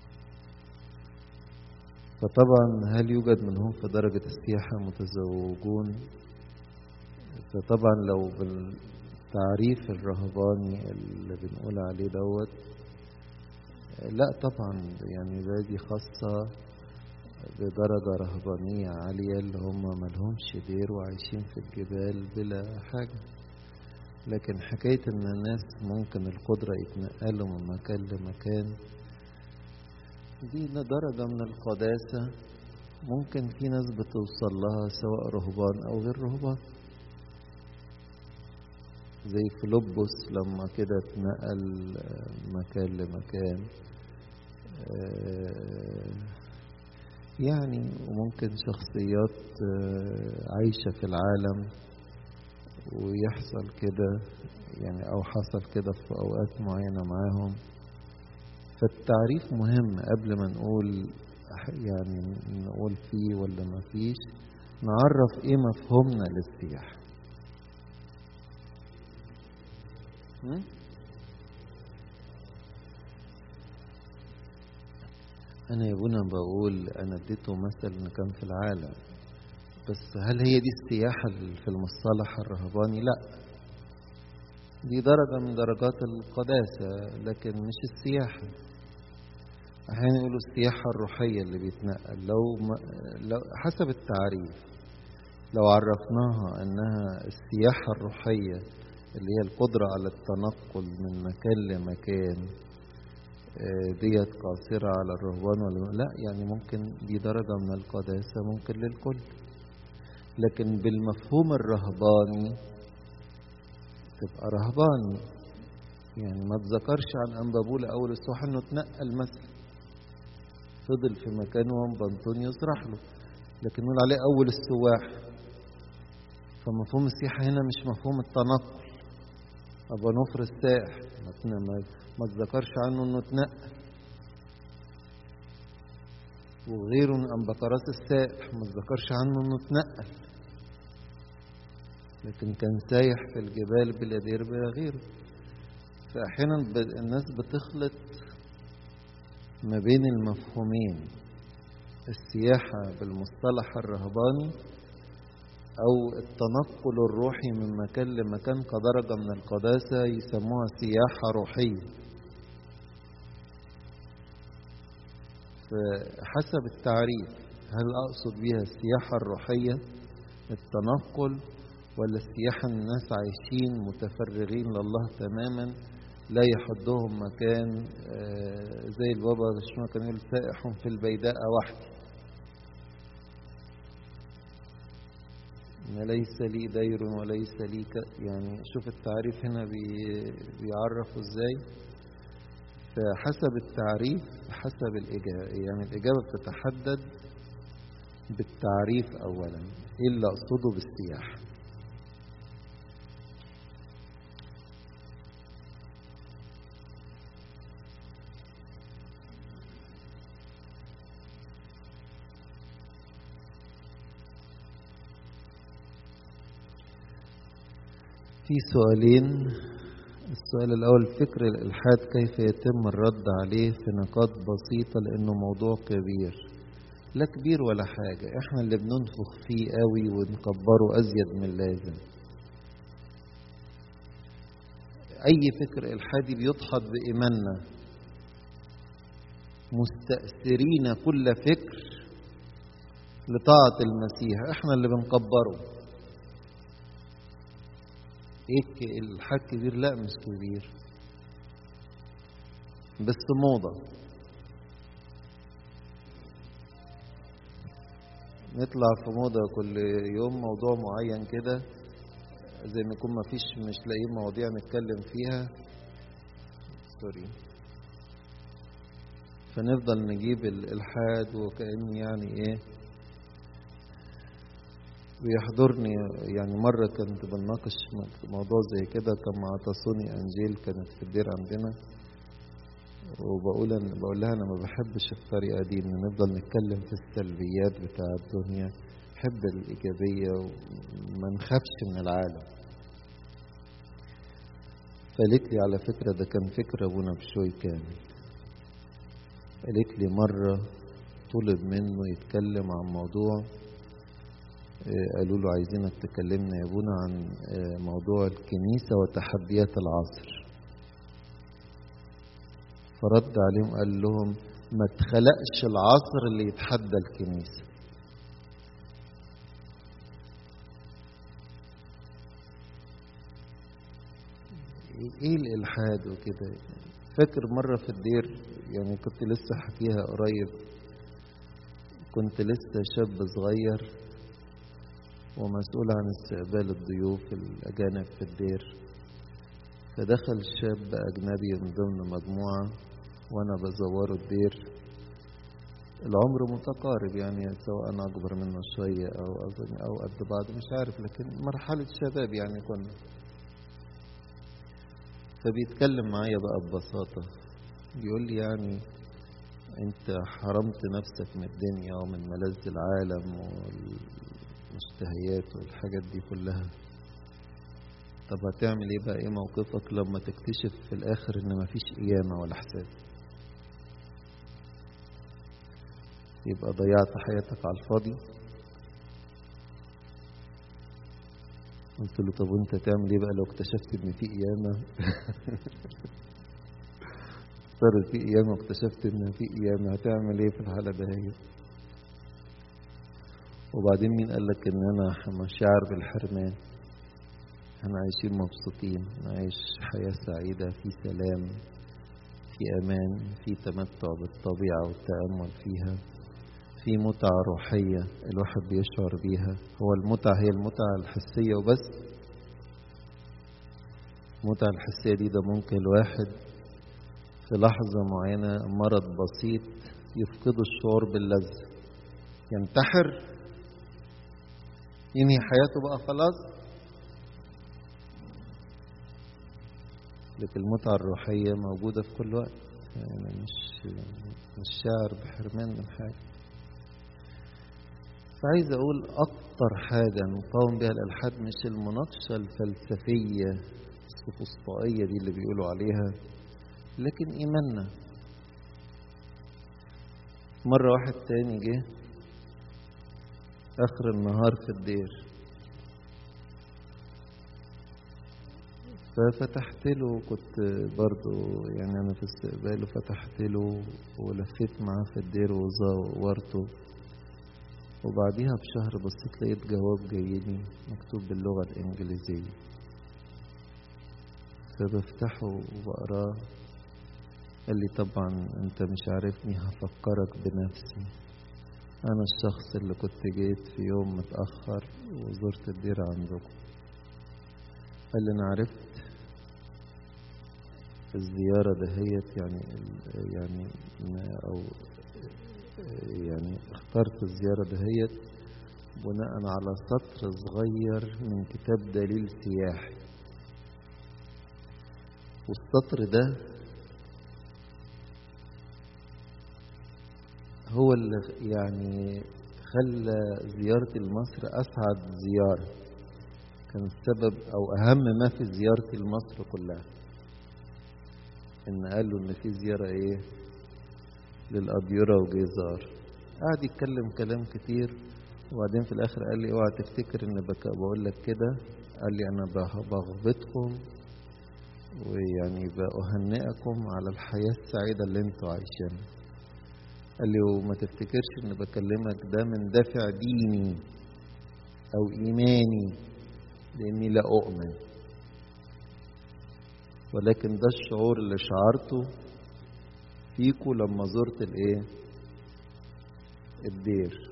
فطبعا هل يوجد منهم في درجة السياحة متزوجون فطبعا لو بالتعريف الرهباني اللي بنقول عليه دوت لا طبعا يعني ده دي خاصة بدرجة رهبانية عالية اللي هم ملهمش دير وعايشين في الجبال بلا حاجة لكن حكاية ان الناس ممكن القدرة يتنقلوا من مكان لمكان دي درجة من القداسة ممكن في ناس بتوصل لها سواء رهبان أو غير رهبان زي فيلبس لما كده اتنقل مكان لمكان يعني وممكن شخصيات عايشة في العالم ويحصل كده يعني أو حصل كده في أوقات معينة معاهم فالتعريف مهم قبل ما نقول يعني نقول فيه ولا ما فيش نعرف ايه مفهومنا للسياحة أنا يا ابونا بقول أنا اديته مثل إن كان في العالم بس هل هي دي السياحة في المصطلح الرهباني؟ لأ دي درجة من درجات القداسة لكن مش السياحة أحيانا يقولوا السياحة الروحية اللي بيتنقل لو, ما لو حسب التعريف لو عرفناها أنها السياحة الروحية اللي هي القدرة على التنقل من مكان لمكان ديت قاصرة على الرهبان ولا لا يعني ممكن دي درجة من القداسة ممكن للكل لكن بالمفهوم الرهباني تبقى رهباني يعني ما تذكرش عن أنبابولة أول الصبح إنه اتنقل مثلا فضل في مكانه وأنبنطونيوس راح له لكن نقول عليه أول السواح فمفهوم السياحة هنا مش مفهوم التنقل أبا نفر السائح ما ما تذكرش عنه إنه اتنقل وغيره من أنبقراس السائح ما تذكرش عنه إنه اتنقل لكن كان سايح في الجبال بلا دير بلا غيره فأحيانا الناس بتخلط ما بين المفهومين السياحة بالمصطلح الرهباني أو التنقل الروحي من مكان لمكان كدرجة من القداسة يسموها سياحة روحية فحسب التعريف هل أقصد بها السياحة الروحية التنقل ولا السياحة الناس عايشين متفرغين لله تماما لا يحدهم مكان زي البابا شنو كان يقول سائح في البيداء وحدي ما ليس لي دير وليس لي ك... يعني شوف التعريف هنا بي... بيعرفوا ازاي فحسب التعريف حسب الإجابة يعني الإجابة بتتحدد بالتعريف أولا إيه اللي أقصده بالسياحة في سؤالين السؤال الأول فكر الإلحاد كيف يتم الرد عليه في نقاط بسيطة لأنه موضوع كبير لا كبير ولا حاجة احنا اللي بننفخ فيه قوي ونكبره أزيد من اللازم أي فكر إلحادي بيدحض بإيماننا مستأثرين كل فكر لطاعة المسيح احنا اللي بنكبره ايه الحاج كبير لا مش كبير بس موضة نطلع في موضة كل يوم موضوع معين كده زي ما يكون مفيش مش لاقيين مواضيع نتكلم فيها سوري فنفضل نجيب الإلحاد وكأن يعني إيه بيحضرني يعني مرة كنت بناقش موضوع زي كده كان مع تصوني أنجيل كانت في الدير عندنا وبقول أن بقول لها أنا ما بحبش الطريقة دي إن نفضل نتكلم في السلبيات بتاع الدنيا بحب الإيجابية وما نخافش من العالم فقالت لي على فكرة ده كان فكرة أبونا بشوي كامل قالت لي مرة طلب منه يتكلم عن موضوع قالوا له عايزينك تكلمنا يا ابونا عن موضوع الكنيسة وتحديات العصر فرد عليهم قال لهم ما اتخلقش العصر اللي يتحدى الكنيسة ايه الالحاد وكده فاكر مرة في الدير يعني كنت لسه حكيها قريب كنت لسه شاب صغير ومسؤول عن استقبال الضيوف الأجانب في الدير فدخل شاب أجنبي من ضمن مجموعة وأنا بزوره الدير العمر متقارب يعني سواء أنا أكبر منه شوية أو أظن أو قد بعض مش عارف لكن مرحلة شباب يعني كنا فبيتكلم معايا بقى ببساطة بيقول لي يعني أنت حرمت نفسك من الدنيا ومن ملذ العالم والمشتهيات والحاجات دي كلها طب هتعمل ايه بقى ايه موقفك لما تكتشف في الاخر ان مفيش قيامة ولا حساب يبقى ضيعت حياتك على الفاضي قلت له طب وانت تعمل ايه بقى لو اكتشفت ان في قيامة صار في قيامة واكتشفت ان في قيامة هتعمل ايه في الحالة دهيت وبعدين مين قال لك ان انا مشاعر بالحرمان احنا عايشين مبسوطين نعيش حياة سعيدة في سلام في امان في تمتع بالطبيعة والتأمل فيها في متعة روحية الواحد بيشعر بيها هو المتعة هي المتعة الحسية وبس المتعة الحسية دي ده ممكن الواحد في لحظة معينة مرض بسيط يفقده الشعور باللذة ينتحر ينهي حياته بقى خلاص لكن المتعة الروحية موجودة في كل وقت يعني مش مش شاعر بحرمان من حاجة فعايز أقول أكتر حاجة نقاوم بها الإلحاد مش المناقشة الفلسفية السفسطائية دي اللي بيقولوا عليها لكن إيماننا مرة واحد تاني جه آخر النهار في الدير ففتحت له كنت برضو يعني أنا في استقباله فتحت له ولفيت معاه في الدير وزورته وبعديها بشهر بصيت لقيت جواب جايلي مكتوب باللغة الإنجليزية فبفتحه وبقراه قال لي طبعا انت مش عارفني هفكرك بنفسي انا الشخص اللي كنت جيت في يوم متأخر وزرت الدير عندكم قال لي انا عرفت الزيارة دهيت يعني يعني او يعني اخترت الزيارة دهيت بناء على سطر صغير من كتاب دليل سياحي والسطر ده هو اللي يعني خلى زيارتي لمصر أسعد زيارة كان السبب أو أهم ما في زيارتي لمصر كلها إن قالوا إن في زيارة إيه للأديرة وجيزار قعد يتكلم كلام كتير وبعدين في الاخر قال لي اوعى تفتكر ان بك بقول لك كده قال لي انا بغبطكم ويعني بأهنئكم على الحياة السعيدة اللي انتوا عايشينها قال لي وما تفتكرش ان بكلمك ده من دافع ديني او ايماني لاني لا اؤمن ولكن ده الشعور اللي شعرته فيكو لما زرت الايه الدير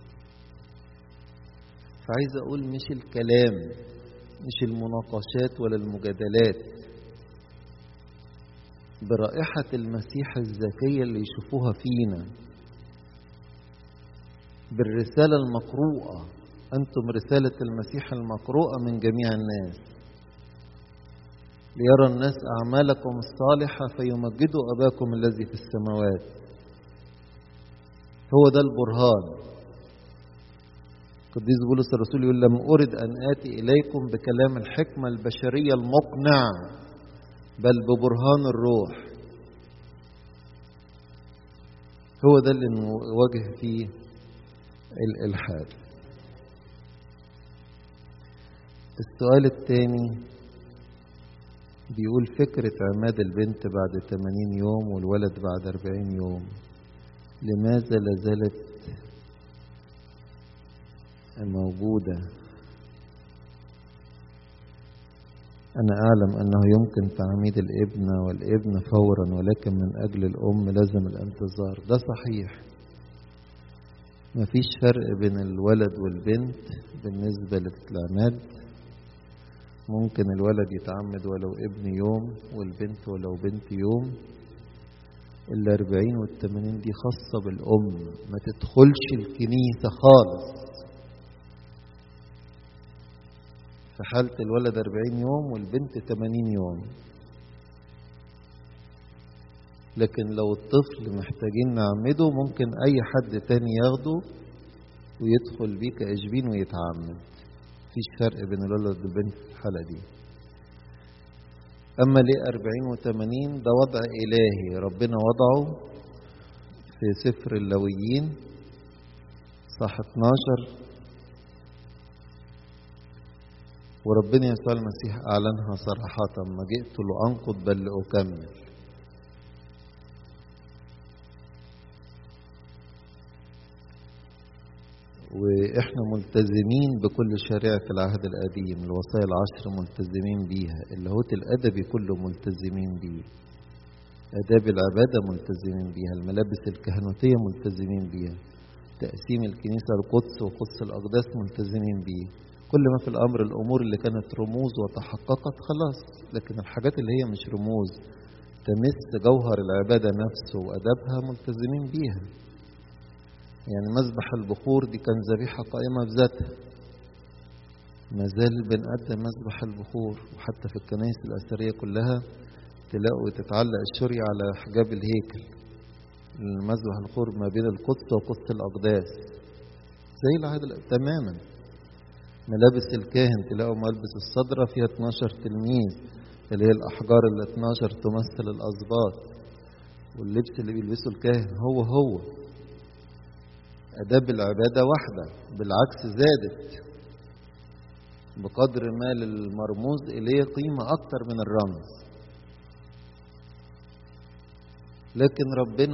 فعايز اقول مش الكلام مش المناقشات ولا المجادلات برائحة المسيح الذكية اللي يشوفوها فينا بالرسالة المقروءة أنتم رسالة المسيح المقروءة من جميع الناس ليرى الناس أعمالكم الصالحة فيمجدوا أباكم الذي في السماوات هو ده البرهان قديس بولس الرسول يقول لم أرد أن آتي إليكم بكلام الحكمة البشرية المقنع بل ببرهان الروح هو ده اللي نواجه فيه الإلحاد السؤال الثاني بيقول فكرة عماد البنت بعد 80 يوم والولد بعد 40 يوم لماذا لازالت موجودة أنا أعلم أنه يمكن تعميد الابن والابن فورا ولكن من أجل الأم لازم الانتظار ده صحيح مفيش فرق بين الولد والبنت بالنسبة للعماد ممكن الولد يتعمد ولو ابن يوم والبنت ولو بنت يوم الأربعين والتمانين دي خاصة بالأم ما تدخلش الكنيسة خالص في حالة الولد أربعين يوم والبنت تمانين يوم لكن لو الطفل محتاجين نعمده ممكن أي حد تاني ياخده ويدخل بيه كأشبين ويتعمد مفيش فرق بين الولد والبنت في الحالة دي أما ليه أربعين وتمانين ده وضع إلهي ربنا وضعه في سفر اللويين صح 12 وربنا يسوع المسيح أعلنها صراحة ما جئت لأنقض بل لأكمل وإحنا ملتزمين بكل شريعة العهد القديم الوصايا العشر ملتزمين بيها اللاهوت الأدبي كله ملتزمين بيه آداب العبادة ملتزمين بيها الملابس الكهنوتية ملتزمين بيها تقسيم الكنيسة القدس وقدس الأقداس ملتزمين بيه كل ما في الأمر الأمور اللي كانت رموز وتحققت خلاص لكن الحاجات اللي هي مش رموز تمس جوهر العبادة نفسه وأدابها ملتزمين بيها يعني مذبح البخور دي كان ذبيحة قائمة بذاتها ما زال بنقدم مذبح البخور وحتى في الكنائس الأثرية كلها تلاقوا تتعلق الشريعة على حجاب الهيكل المذبح البخور ما بين القدس وقدس الأقداس زي العهد تماما ملابس الكاهن تلاقوا ملبس الصدرة فيها 12 تلميذ اللي هي الأحجار ال 12 تمثل الأسباط واللبس اللي بيلبسه الكاهن هو هو آداب العبادة واحدة بالعكس زادت بقدر ما للمرموز إليه قيمة أكتر من الرمز لكن ربنا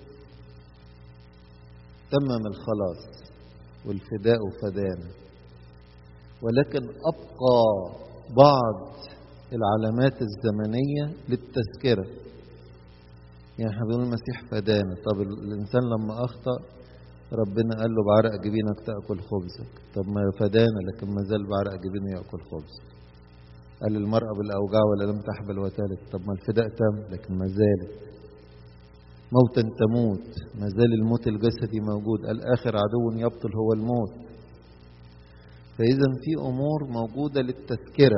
تمم الخلاص والفداء فدانا ولكن أبقى بعض العلامات الزمنية للتذكرة يعني احنا بنقول المسيح فدانا طب الإنسان لما أخطأ ربنا قال له بعرق جبينك تأكل خبزك طب ما فدانا لكن ما زال بعرق جبينه يأكل خبز قال المرأة بالأوجاع ولا لم تحبل وتالت طب ما الفداء تم لكن ما زالت موتا تموت ما زال الموت الجسدي موجود قال آخر عدو يبطل هو الموت فإذا في أمور موجودة للتذكرة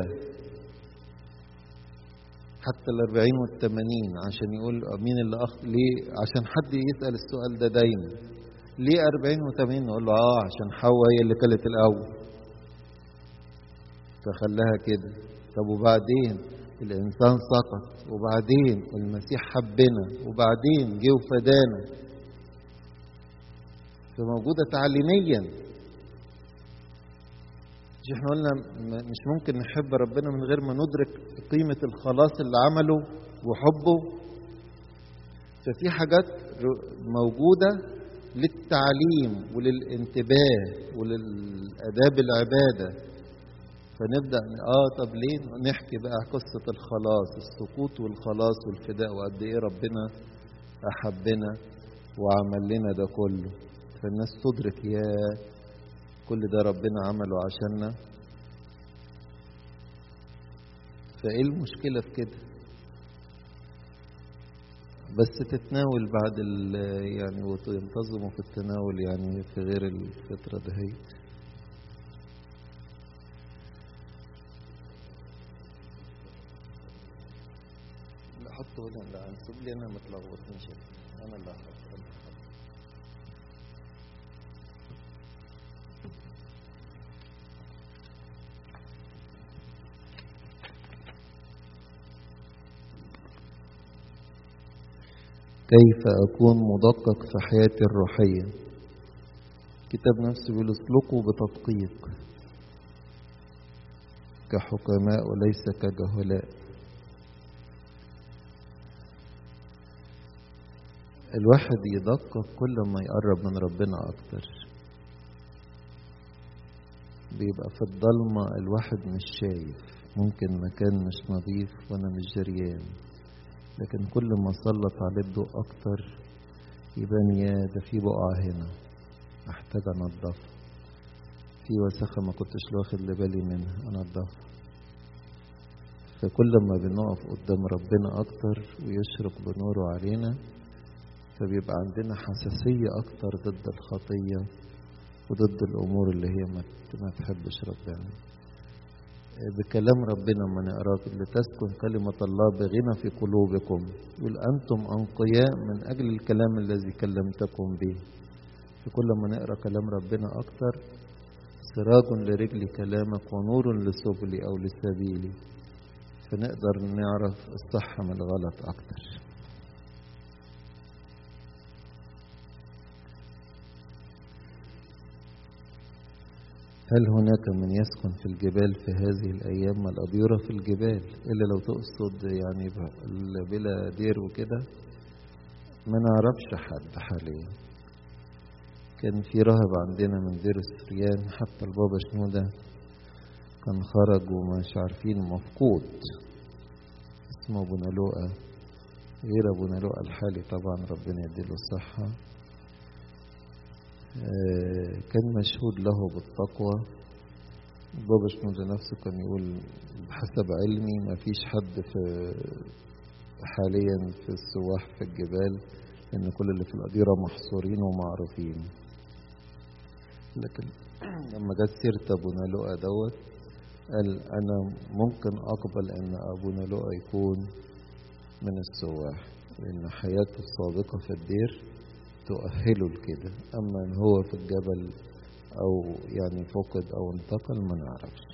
حتى الأربعين والثمانين عشان يقول مين اللي أخ ليه عشان حد يسأل السؤال ده دايما ليه أربعين وثمانين نقول له آه عشان حواء هي اللي كلت الأول فخلاها كده طب وبعدين الإنسان سقط وبعدين المسيح حبنا وبعدين جه وفدانا فموجودة تعليميا مش احنا قلنا م- مش ممكن نحب ربنا من غير ما ندرك قيمة الخلاص اللي عمله وحبه ففي حاجات ر- موجودة للتعليم وللانتباه وللآداب العبادة فنبدأ ن- اه طب ليه نحكي بقى قصة الخلاص السقوط والخلاص والفداء وقد ايه ربنا أحبنا وعمل لنا ده كله فالناس تدرك يا كل ده ربنا عمله عشاننا فايه المشكلة في كده بس تتناول بعد ال يعني وتنتظموا في التناول يعني في غير الفترة دهيت لا حطه هنا لا انسب لي انا متلخبطنيش انا اللي هحط أنا هحط. كيف أكون مدقق في حياتي الروحية كتاب نفسه بيقول اسلكوا بتدقيق كحكماء وليس كجهلاء الواحد يدقق كل ما يقرب من ربنا أكتر بيبقى في الضلمة الواحد مش شايف ممكن مكان مش نظيف وأنا مش جريان لكن كل ما سلط عليه الضوء أكتر يبان يا ده في بقعة هنا أحتاج أنضفها في وسخة ما كنتش واخد بالي منها أنضفها فكل ما بنقف قدام ربنا أكتر ويشرق بنوره علينا فبيبقى عندنا حساسية أكتر ضد الخطية وضد الأمور اللي هي ما ما تحبش ربنا بكلام ربنا ما نقراه لتسكن كلمة الله بغنى في قلوبكم يقول أنتم أنقياء من أجل الكلام الذي كلمتكم به فكل ما نقرأ كلام ربنا أكتر سراج لرجل كلامك ونور لسبلي أو لسبيلي فنقدر نعرف الصح من الغلط أكتر هل هناك من يسكن في الجبال في هذه الأيام ما الأديرة في الجبال إلا لو تقصد يعني ب- بلا دير وكده ما نعرفش حد حاليا كان في راهب عندنا من دير السريان حتى البابا شنودة كان خرج ومش عارفين مفقود اسمه ابو نلوقة غير ابو نلوقة الحالي طبعا ربنا يديله الصحة آه، كان مشهود له بالتقوى بابا شنودة نفسه كان يقول بحسب علمي ما فيش حد في حاليا في السواح في الجبال ان كل اللي في الأديرة محصورين ومعروفين لكن لما جت سيرة ابونا لؤى دوت قال انا ممكن اقبل ان ابونا لؤى يكون من السواح لان حياته السابقة في الدير تؤهله لكده اما ان هو في الجبل او يعني فقد او انتقل ما نعرفش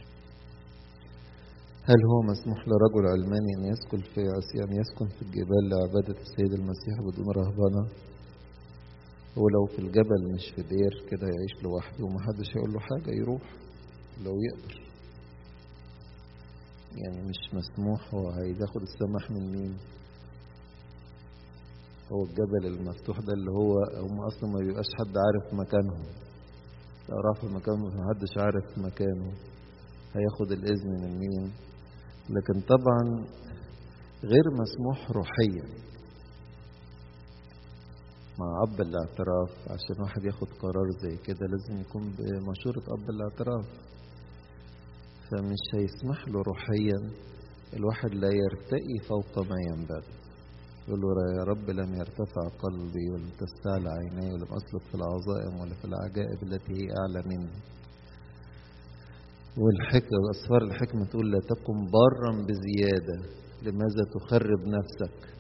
هل هو مسموح لرجل علماني ان يسكن في يعني يسكن في الجبال لعبادة السيد المسيح بدون رهبنة هو لو في الجبل مش في دير كده يعيش لوحده ومحدش هيقول له حاجة يروح لو يقدر يعني مش مسموح هو هياخد السماح من مين هو الجبل المفتوح ده اللي هو هم اصلا ما بيبقاش حد عارف مكانهم لو راح في مكان ما حدش عارف مكانه هياخد الاذن من مين لكن طبعا غير مسموح روحيا مع اب الاعتراف عشان واحد ياخد قرار زي كده لازم يكون بمشورة اب الاعتراف فمش هيسمح له روحيا الواحد لا يرتقي فوق ما ينبغي يقول له يا رب لم يرتفع قلبي ولم تستعلى عيني ولم أسلك في العظائم ولا في العجائب التي هي أعلى مني والحكمة أسفار الحكمة تقول لا تكن بارا بزيادة لماذا تخرب نفسك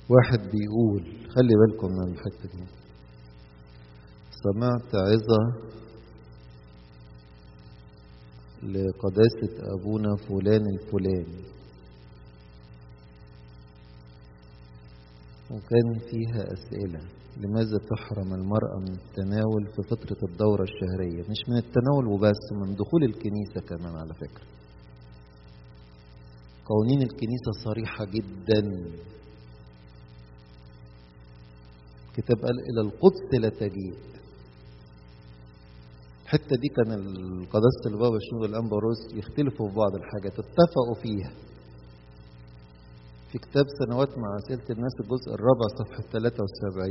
واحد بيقول خلي بالكم من الحتة دي سمعت عظة لقداسة أبونا فلان الفلاني وكان فيها أسئلة لماذا تحرم المرأة من التناول في فترة الدورة الشهرية مش من التناول وبس من دخول الكنيسة كمان على فكرة قوانين الكنيسة صريحة جدا كتاب قال إلى القدس لا تجيء الحتة دي كان القداسة البابا شنود الأنبروس يختلفوا في بعض الحاجات اتفقوا فيها في كتاب سنوات مع أسئلة الناس الجزء الرابع صفحة 73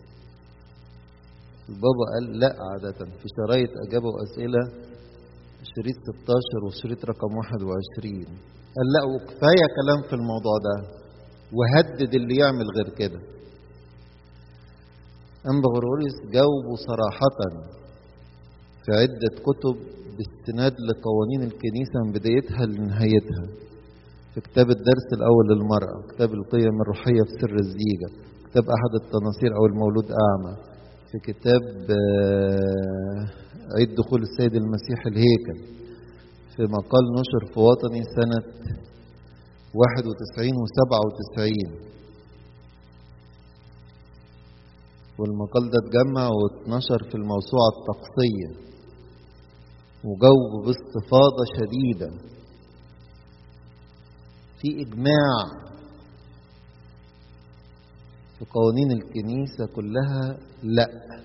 البابا قال لا عادة في شرايط أجابة وأسئلة شريط 16 وشريط رقم 21 قال لا وكفاية كلام في الموضوع ده وهدد اللي يعمل غير كده أنبا غرغوريس جاوبوا صراحة في عدة كتب باستناد لقوانين الكنيسة من بدايتها لنهايتها في كتاب الدرس الأول للمرأة كتاب القيم الروحية في سر الزيجة كتاب أحد التناصير أو المولود أعمى في كتاب عيد دخول السيد المسيح الهيكل في مقال نشر في وطني سنة 91 و 97 والمقال ده اتجمع واتنشر في الموسوعة الطقسية وجاوب باستفاضة شديدة في إجماع في قوانين الكنيسة كلها لا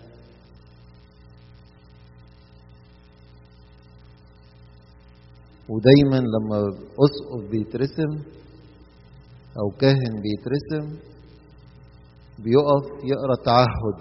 ودايما لما أسقف بيترسم أو كاهن بيترسم بيقف يقرأ تعهد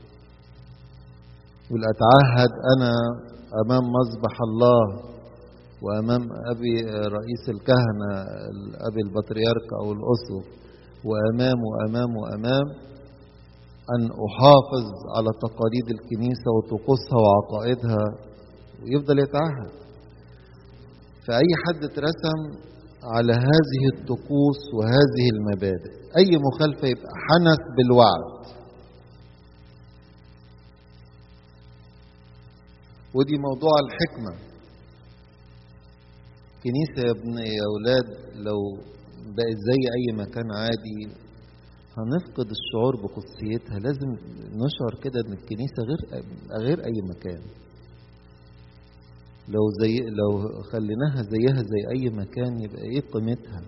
يقول أتعهد أنا أمام مذبح الله وأمام أبي رئيس الكهنة أبي البطريرك أو الأسقف وأمام وأمام وأمام أن أحافظ على تقاليد الكنيسة وطقوسها وعقائدها ويفضل يتعهد فأي حد اترسم على هذه الطقوس وهذه المبادئ أي مخالفة يبقى حنث بالوعد ودي موضوع الحكمة كنيسة يا ابن يا أولاد لو بقت زي أي مكان عادي هنفقد الشعور بقدسيتها لازم نشعر كده ان الكنيسة غير غير أي مكان لو زي لو خليناها زيها زي أي مكان يبقى إيه قيمتها؟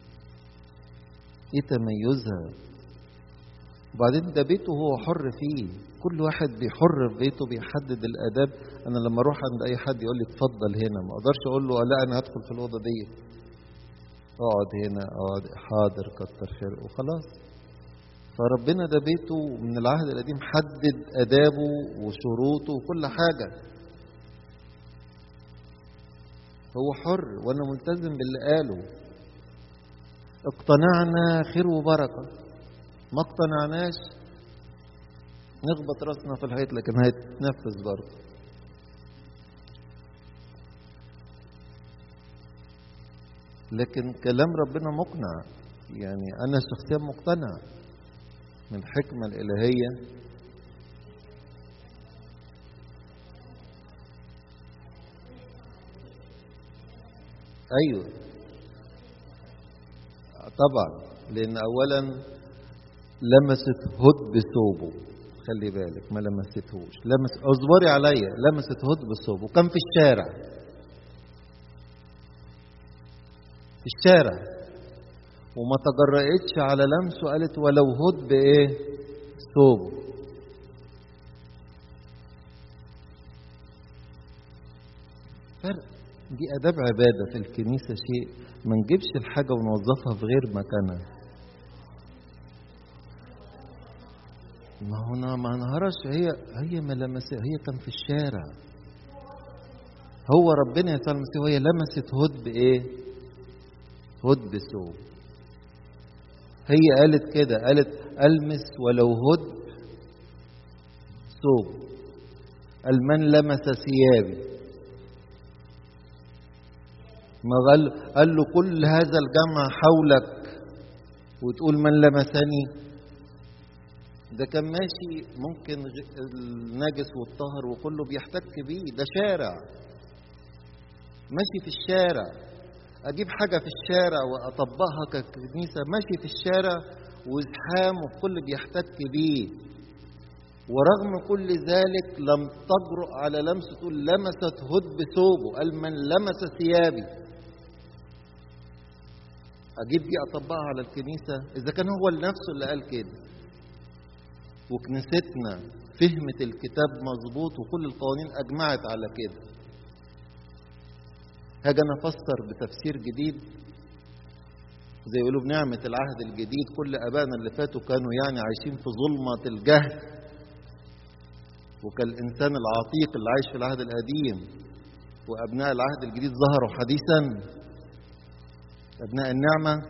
إيه تميزها؟ وبعدين ده بيته هو حر فيه كل واحد بيحر في بيته بيحدد الاداب انا لما اروح عند اي حد يقول لي اتفضل هنا ما اقدرش اقول له لا انا هدخل في الاوضه دي اقعد هنا اقعد حاضر كتر خير وخلاص فربنا ده بيته من العهد القديم حدد ادابه وشروطه وكل حاجه هو حر وانا ملتزم باللي قاله اقتنعنا خير وبركه ما اقتنعناش نخبط راسنا في الحيط لكن هيتنفذ برضه لكن كلام ربنا مقنع يعني انا شخصيا مقتنع من الحكمه الالهيه ايوه طبعا لان اولا لمست هد بثوبه خلي بالك ما لمستهوش لمس اصبري عليا لمست هد بثوبه كان في الشارع في الشارع وما تجرأتش على لمسه قالت ولو هد بايه ثوبه فرق دي اداب عباده في الكنيسه شيء ما نجيبش الحاجه ونوظفها في غير مكانها ما هو انا ما انهرش هي هي ما لمست هي كان في الشارع هو ربنا يسوع المسيح وهي لمست هد بايه؟ هد بثوب هي قالت كده قالت المس ولو هد ثوب قال من لمس ثيابي ما قال قال له كل هذا الجمع حولك وتقول من لمسني ده كان ماشي ممكن النجس والطهر وكله بيحتك بيه ده شارع ماشي في الشارع اجيب حاجه في الشارع واطبقها ككنيسه ماشي في الشارع وازحام والكل بيحتك بيه ورغم كل ذلك لم تجرؤ على لمس تقول لمست هد بثوبه قال من لمس ثيابي اجيب دي اطبقها على الكنيسه اذا كان هو لنفسه اللي قال كده وكنيستنا فهمت الكتاب مظبوط وكل القوانين اجمعت على كده هاجي انا افسر بتفسير جديد زي يقولوا بنعمة العهد الجديد كل ابائنا اللي فاتوا كانوا يعني عايشين في ظلمة الجهل وكالإنسان العتيق اللي عايش في العهد القديم وأبناء العهد الجديد ظهروا حديثا أبناء النعمة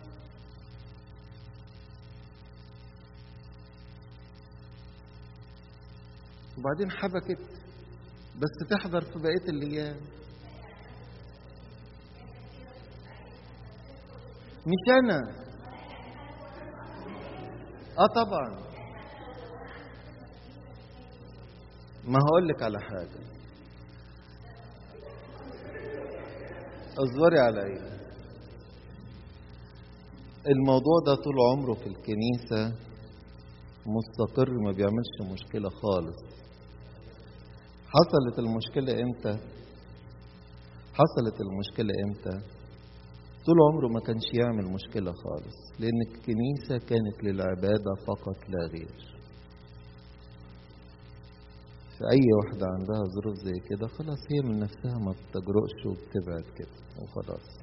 وبعدين حبكت بس تحضر في بقية الأيام مش أنا آه طبعا ما هقول لك على حاجة اصبري عليا الموضوع ده طول عمره في الكنيسة مستقر ما بيعملش مشكلة خالص حصلت المشكلة امتى حصلت المشكلة امتى طول عمره ما كانش يعمل مشكلة خالص لأن الكنيسة كانت للعبادة فقط لا غير فأي واحدة عندها ظروف زي كده خلاص هي من نفسها ما بتجرؤش وبتبعد كده وخلاص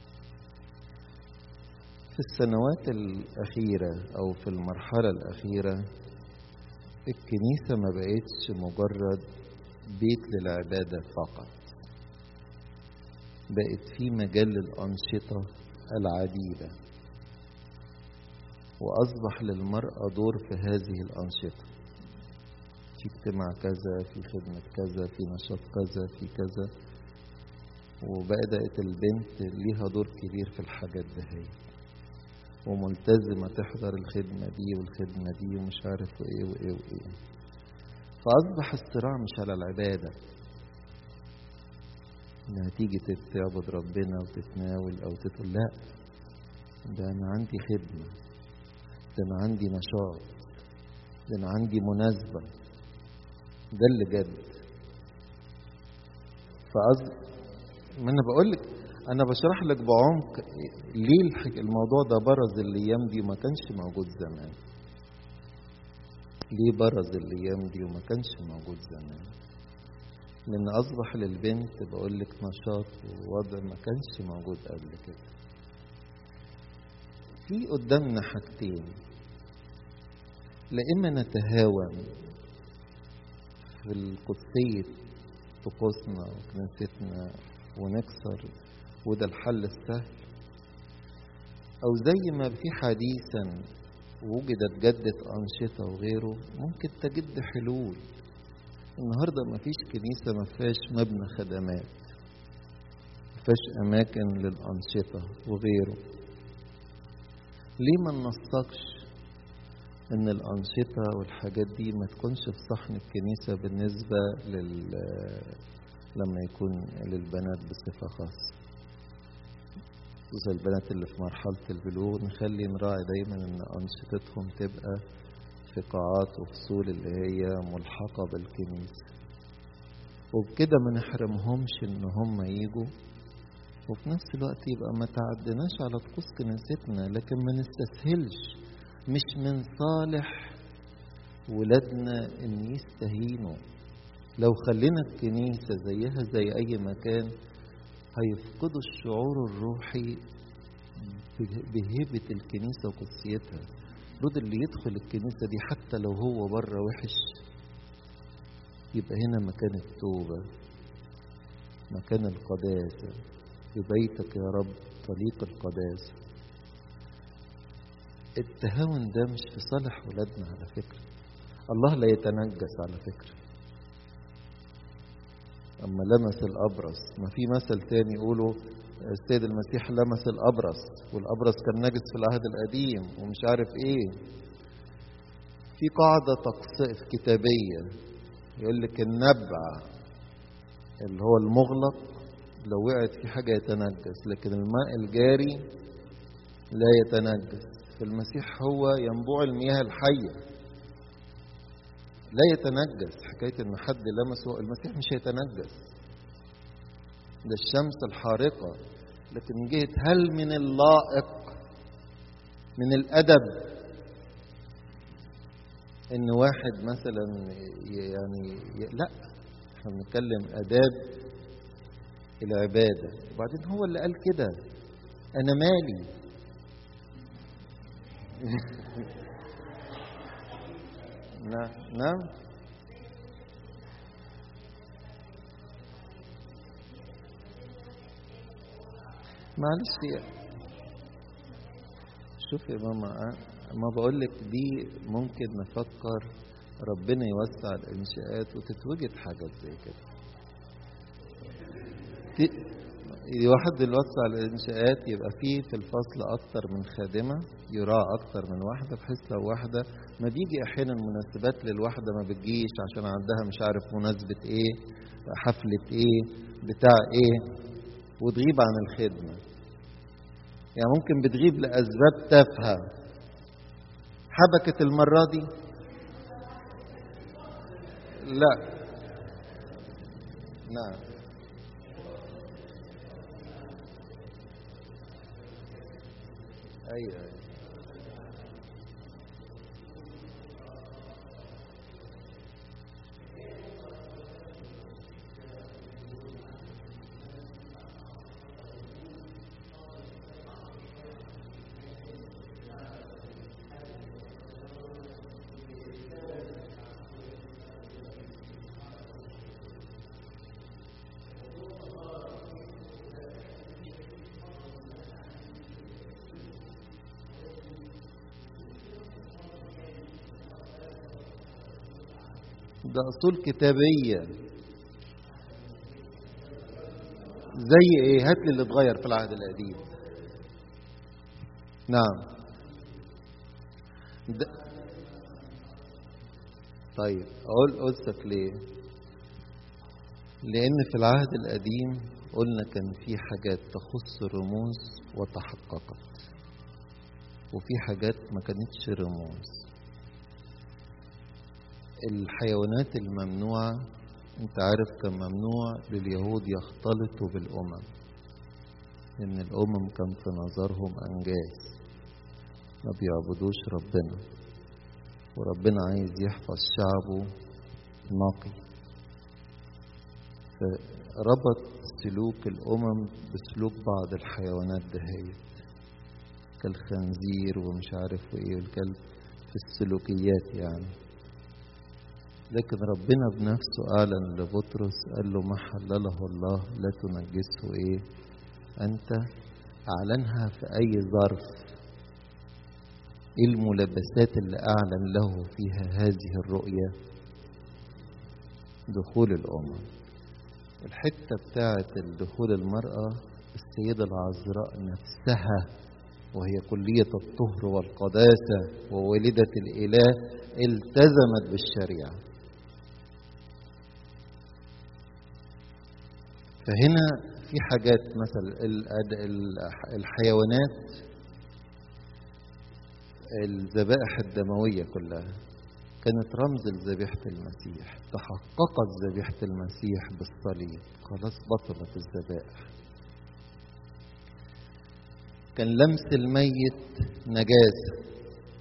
في السنوات الأخيرة أو في المرحلة الأخيرة الكنيسة ما بقتش مجرد بيت للعبادة فقط بقت في مجال للأنشطة العديدة وأصبح للمرأة دور في هذه الأنشطة في اجتماع كذا في خدمة كذا في نشاط كذا في كذا وبدأت البنت ليها دور كبير في الحاجات دهي وملتزمة تحضر الخدمة دي والخدمة دي ومش عارف ايه وايه وايه فأصبح الصراع مش على العبادة انها تيجي تعبد ربنا وتتناول او تقول لا ده انا عندي خدمة ده انا عندي نشاط ده انا عندي مناسبة ده اللي جد فأص... ما انا بقول لك انا بشرح لك بعمق ليه الحك... الموضوع ده برز الايام دي وما كانش موجود زمان ليه برز الايام دي وما كانش موجود زمان لان اصبح للبنت بقول لك نشاط ووضع ما كانش موجود قبل كده في قدامنا حاجتين لا اما نتهاون في القدسية طقوسنا وكنيستنا ونكسر وده الحل السهل أو زي ما في حديثا وجدت جدة أنشطة وغيره ممكن تجد حلول النهاردة ما فيش كنيسة ما فيهاش مبنى خدمات ما فيهاش أماكن للأنشطة وغيره ليه ما ننسقش ان الانشطه والحاجات دي ما تكونش في صحن الكنيسه بالنسبه لل لما يكون للبنات بصفه خاصه خصوصا البنات اللي في مرحله البلوغ نخلي نراعي دايما ان انشطتهم تبقى في قاعات وفصول اللي هي ملحقه بالكنيسه وبكده ما نحرمهمش ان هم يجوا وفي نفس الوقت يبقى ما تعدناش على طقوس كنيستنا لكن ما نستسهلش مش من صالح ولادنا ان يستهينوا لو خلينا الكنيسة زيها زي اي مكان هيفقدوا الشعور الروحي بهيبة الكنيسة وقدسيتها رد اللي يدخل الكنيسة دي حتى لو هو بره وحش يبقى هنا مكان التوبة مكان القداسة ببيتك يا رب طريق القداسة التهاون ده مش في صالح ولادنا على فكرة الله لا يتنجس على فكرة أما لمس الأبرص ما في مثل تاني يقولوا السيد المسيح لمس الأبرص والأبرص كان نجس في العهد القديم ومش عارف إيه في قاعدة تقص كتابية يقول لك النبع اللي هو المغلق لو وقعت في حاجة يتنجس لكن الماء الجاري لا يتنجس فالمسيح هو ينبوع المياه الحية لا يتنجس حكاية إن حد لمسه المسيح مش هيتنجس ده الشمس الحارقة لكن من جهة هل من اللائق من الأدب إن واحد مثلا يعني لا احنا بنتكلم آداب العبادة وبعدين هو اللي قال كده أنا مالي نعم نعم معلش يا شوف يا ماما ما بقول لك دي ممكن نفكر ربنا يوسع الانشاءات وتتوجد حاجات زي كده واحد يوسع الانشاءات يبقى فيه في الفصل اكتر من خادمه يراعى اكتر من واحده بحيث لو واحده ما بيجي احيانا مناسبات للواحده ما بتجيش عشان عندها مش عارف مناسبه ايه حفله ايه بتاع ايه وتغيب عن الخدمه يعني ممكن بتغيب لاسباب تافهه حبكت المره دي لا نعم ايوه ايوه ده أصول كتابية زي إيه؟ هات لي اللي اتغير في العهد القديم نعم ده طيب أقول قصتك ليه؟ لأن في العهد القديم قلنا كان في حاجات تخص الرموز وتحققت وفي حاجات ما كانتش رموز الحيوانات الممنوعة انت عارف كان ممنوع لليهود يختلطوا بالأمم لأن الأمم كان في نظرهم أنجاز ما بيعبدوش ربنا وربنا عايز يحفظ شعبه نقي فربط سلوك الأمم بسلوك بعض الحيوانات دهيت كالخنزير ومش عارف ايه والكلب في السلوكيات يعني لكن ربنا بنفسه أعلن لبطرس قال له ما حلله الله لا تنجسه إيه أنت أعلنها في أي ظرف إيه الملابسات اللي أعلن له فيها هذه الرؤية دخول الأمم الحتة بتاعة دخول المرأة السيدة العذراء نفسها وهي كلية الطهر والقداسة ووالدة الإله التزمت بالشريعة فهنا في حاجات مثلا الحيوانات الذبائح الدموية كلها كانت رمز لذبيحة المسيح تحققت ذبيحة المسيح بالصليب خلاص بطلت الذبائح كان لمس الميت نجاسة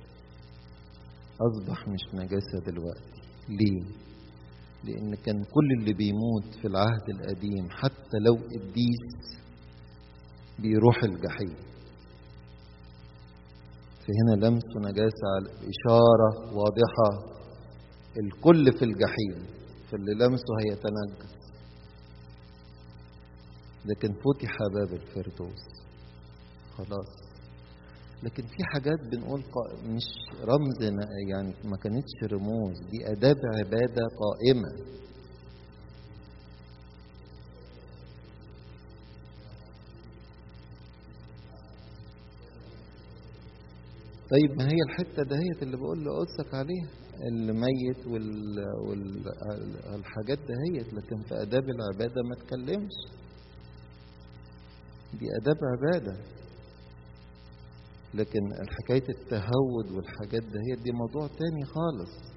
أصبح مش نجاسة دلوقتي ليه؟ لأن كان كل اللي بيموت في العهد القديم حتى لو قديس بيروح الجحيم فهنا لمس نجاسة على إشارة واضحة الكل في الجحيم فاللي لمسه هيتنجس لكن فتح باب الفردوس خلاص لكن في حاجات بنقول مش رمز يعني ما كانتش رموز دي آداب عبادة قائمة طيب ما هي الحتة دهيت اللي بقول لقدسك عليها الميت وال... والحاجات دهيت لكن في آداب العبادة ما تكلمش دي آداب عبادة لكن حكاية التهود والحاجات دهيت دي موضوع تاني خالص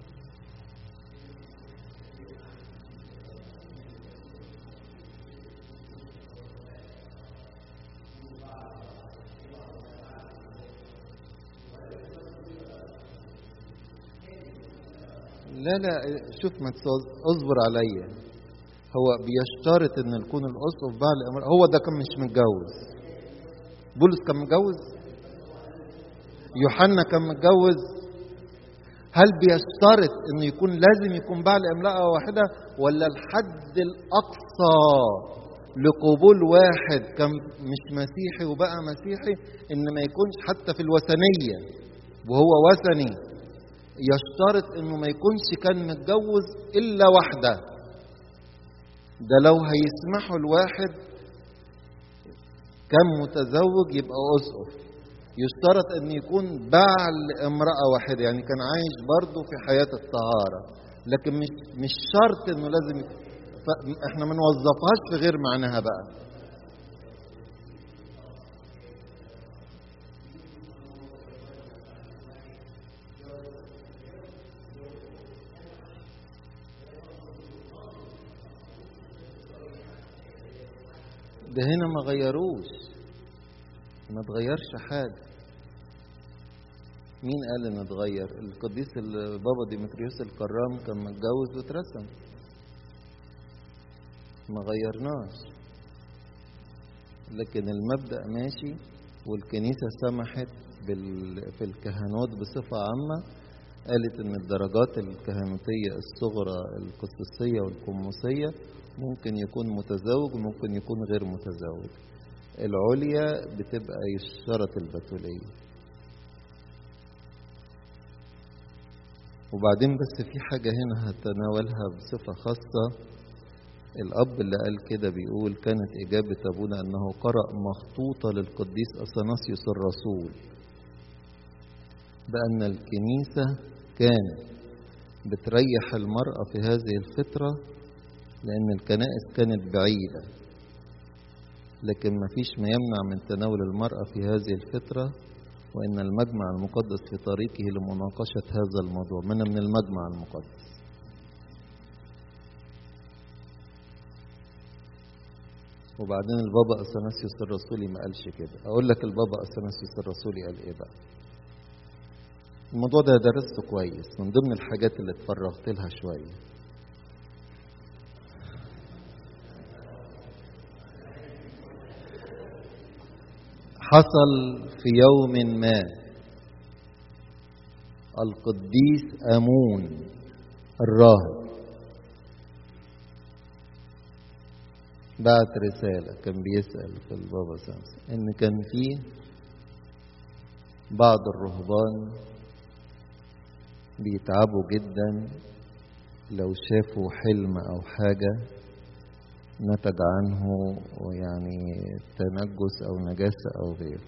لا لا شوف ما اصبر عليا هو بيشترط ان يكون الاسقف بعد الامر هو ده كان مش متجوز بولس كان متجوز يوحنا كان متجوز هل بيشترط انه يكون لازم يكون بعد امراه واحده ولا الحد الاقصى لقبول واحد كان مش مسيحي وبقى مسيحي ان ما يكونش حتى في الوثنيه وهو وثني يشترط انه ما يكونش كان متجوز الا واحده ده لو هيسمحوا الواحد كان متزوج يبقى اسقف يشترط ان يكون بعل امراه واحده يعني كان عايش برضه في حياه الطهاره لكن مش مش شرط انه لازم يكون احنا ما نوظفهاش في غير معناها بقى ده هنا ما غيروش ما تغيرش حاجة مين قال ان اتغير القديس البابا ديمتريوس الكرام كان متجوز واترسم ما غيرناش لكن المبدأ ماشي والكنيسة سمحت بال... في الكهنوت بصفة عامة قالت ان الدرجات الكهنوتية الصغرى القسطسية والقمصية ممكن يكون متزوج وممكن يكون غير متزوج العليا بتبقى يشترط البتولية وبعدين بس في حاجة هنا هتناولها بصفة خاصة الأب اللي قال كده بيقول كانت إجابة أبونا أنه قرأ مخطوطة للقديس أثناسيوس الرسول بأن الكنيسة كانت بتريح المرأة في هذه الفترة لأن الكنائس كانت بعيدة لكن ما فيش ما يمنع من تناول المرأة في هذه الفترة وإن المجمع المقدس في طريقه لمناقشة هذا الموضوع من من المجمع المقدس وبعدين البابا أثناسيوس الرسولي ما قالش كده أقول لك البابا أثناسيوس الرسولي قال إيه بقى الموضوع ده درسته كويس من ضمن الحاجات اللي اتفرغت لها شويه حصل في يوم ما القديس امون الراهب بعت رسالة كان بيسأل في البابا سامسون إن كان في بعض الرهبان بيتعبوا جدا لو شافوا حلم أو حاجة نتج عنه يعني تنجس أو نجاسة أو غيره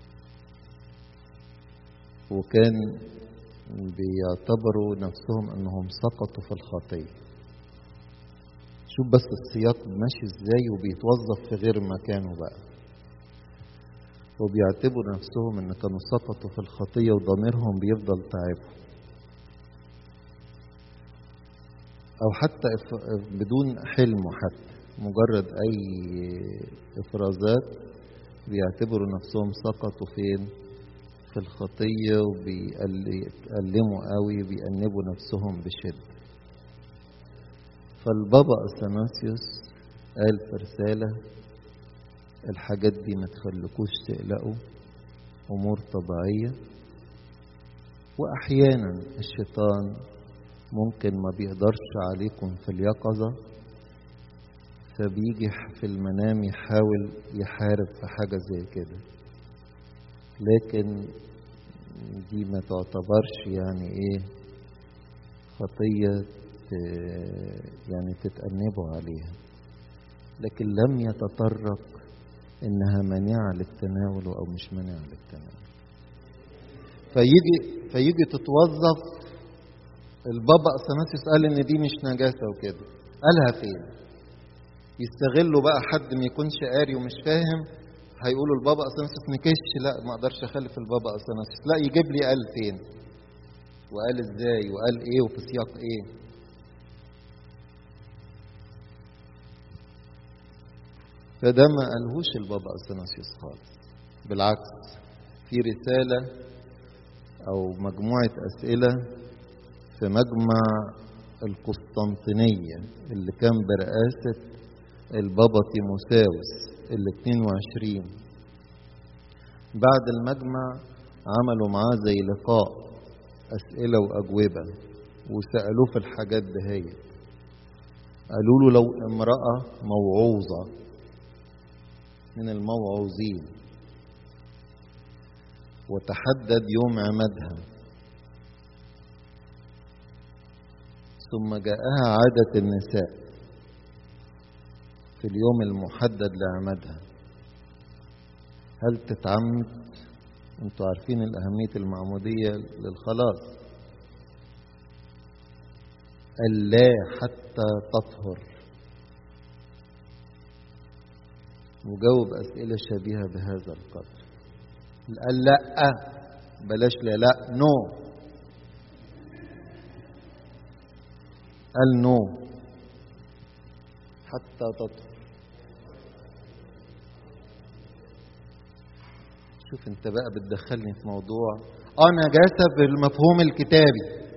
وكان بيعتبروا نفسهم أنهم سقطوا في الخطية شوف بس السياق ماشي ازاي وبيتوظف في غير مكانه بقى وبيعتبروا نفسهم ان كانوا سقطوا في الخطيه وضميرهم بيفضل تعبهم او حتى بدون حلم حتى مجرد اي افرازات بيعتبروا نفسهم سقطوا فين في الخطيه وبيألموا قوي بيأنبوا نفسهم بشده فالبابا اثناسيوس قال في رسالة الحاجات دي ما تخلكوش تقلقوا أمور طبيعية وأحيانا الشيطان ممكن ما بيقدرش عليكم في اليقظة فبيجي في المنام يحاول يحارب في حاجة زي كده لكن دي ما تعتبرش يعني ايه خطية يعني تتأنبوا عليها لكن لم يتطرق انها مانعة للتناول او مش مانعة للتناول فيجي فيجي تتوظف البابا اثناسيوس قال ان دي مش نجاسه وكده قالها فين يستغلوا بقى حد ما يكونش قاري ومش فاهم هيقولوا البابا اثناسيوس نكش لا ما اقدرش اخالف البابا اثناسيوس لا يجيب لي قال فين وقال ازاي وقال ايه وفي سياق ايه فده ما قالهوش البابا اثناسيوس خالص بالعكس في رساله او مجموعه اسئله في مجمع القسطنطينيه اللي كان برئاسه البابا تيموساوس ال 22 بعد المجمع عملوا معاه زي لقاء أسئلة وأجوبة وسألوه في الحاجات دهيت قالوا له لو امرأة موعوظة من الموعوظين وتحدد يوم عمادها ثم جاءها عادة النساء في اليوم المحدد لعمادها هل تتعمد انتوا عارفين الأهمية المعمودية للخلاص اللا حتى تطهر وجاوب أسئلة شبيهة بهذا القدر قال لا بلاش لا لا نو قال نو حتى تطهر شوف انت بقى بتدخلني في موضوع اه نجاسة في المفهوم الكتابي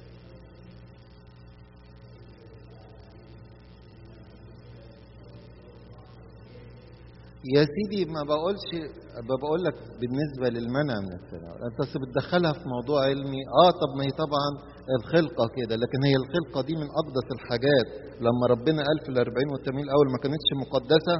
يا سيدي ما بقولش بقول لك بالنسبه للمنع من التناول انت بس بتدخلها في موضوع علمي اه طب ما هي طبعا الخلقه كده لكن هي الخلقه دي من اقدس الحاجات لما ربنا قال في الأربعين والتمرين الاول ما كانتش مقدسه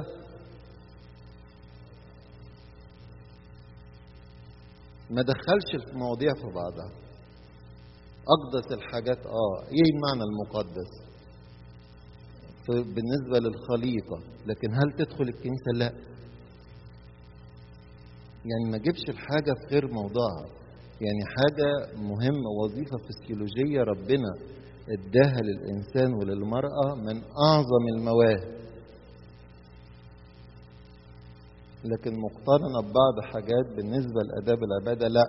ما دخلش المواضيع في بعضها اقدس الحاجات اه ايه المعنى المقدس بالنسبه للخليقه لكن هل تدخل الكنيسه لا يعني ما جيبش الحاجه في غير موضوعها يعني حاجه مهمه وظيفه فسيولوجيه ربنا اداها للانسان وللمراه من اعظم المواهب لكن مقترنه ببعض حاجات بالنسبه لاداب العباده لا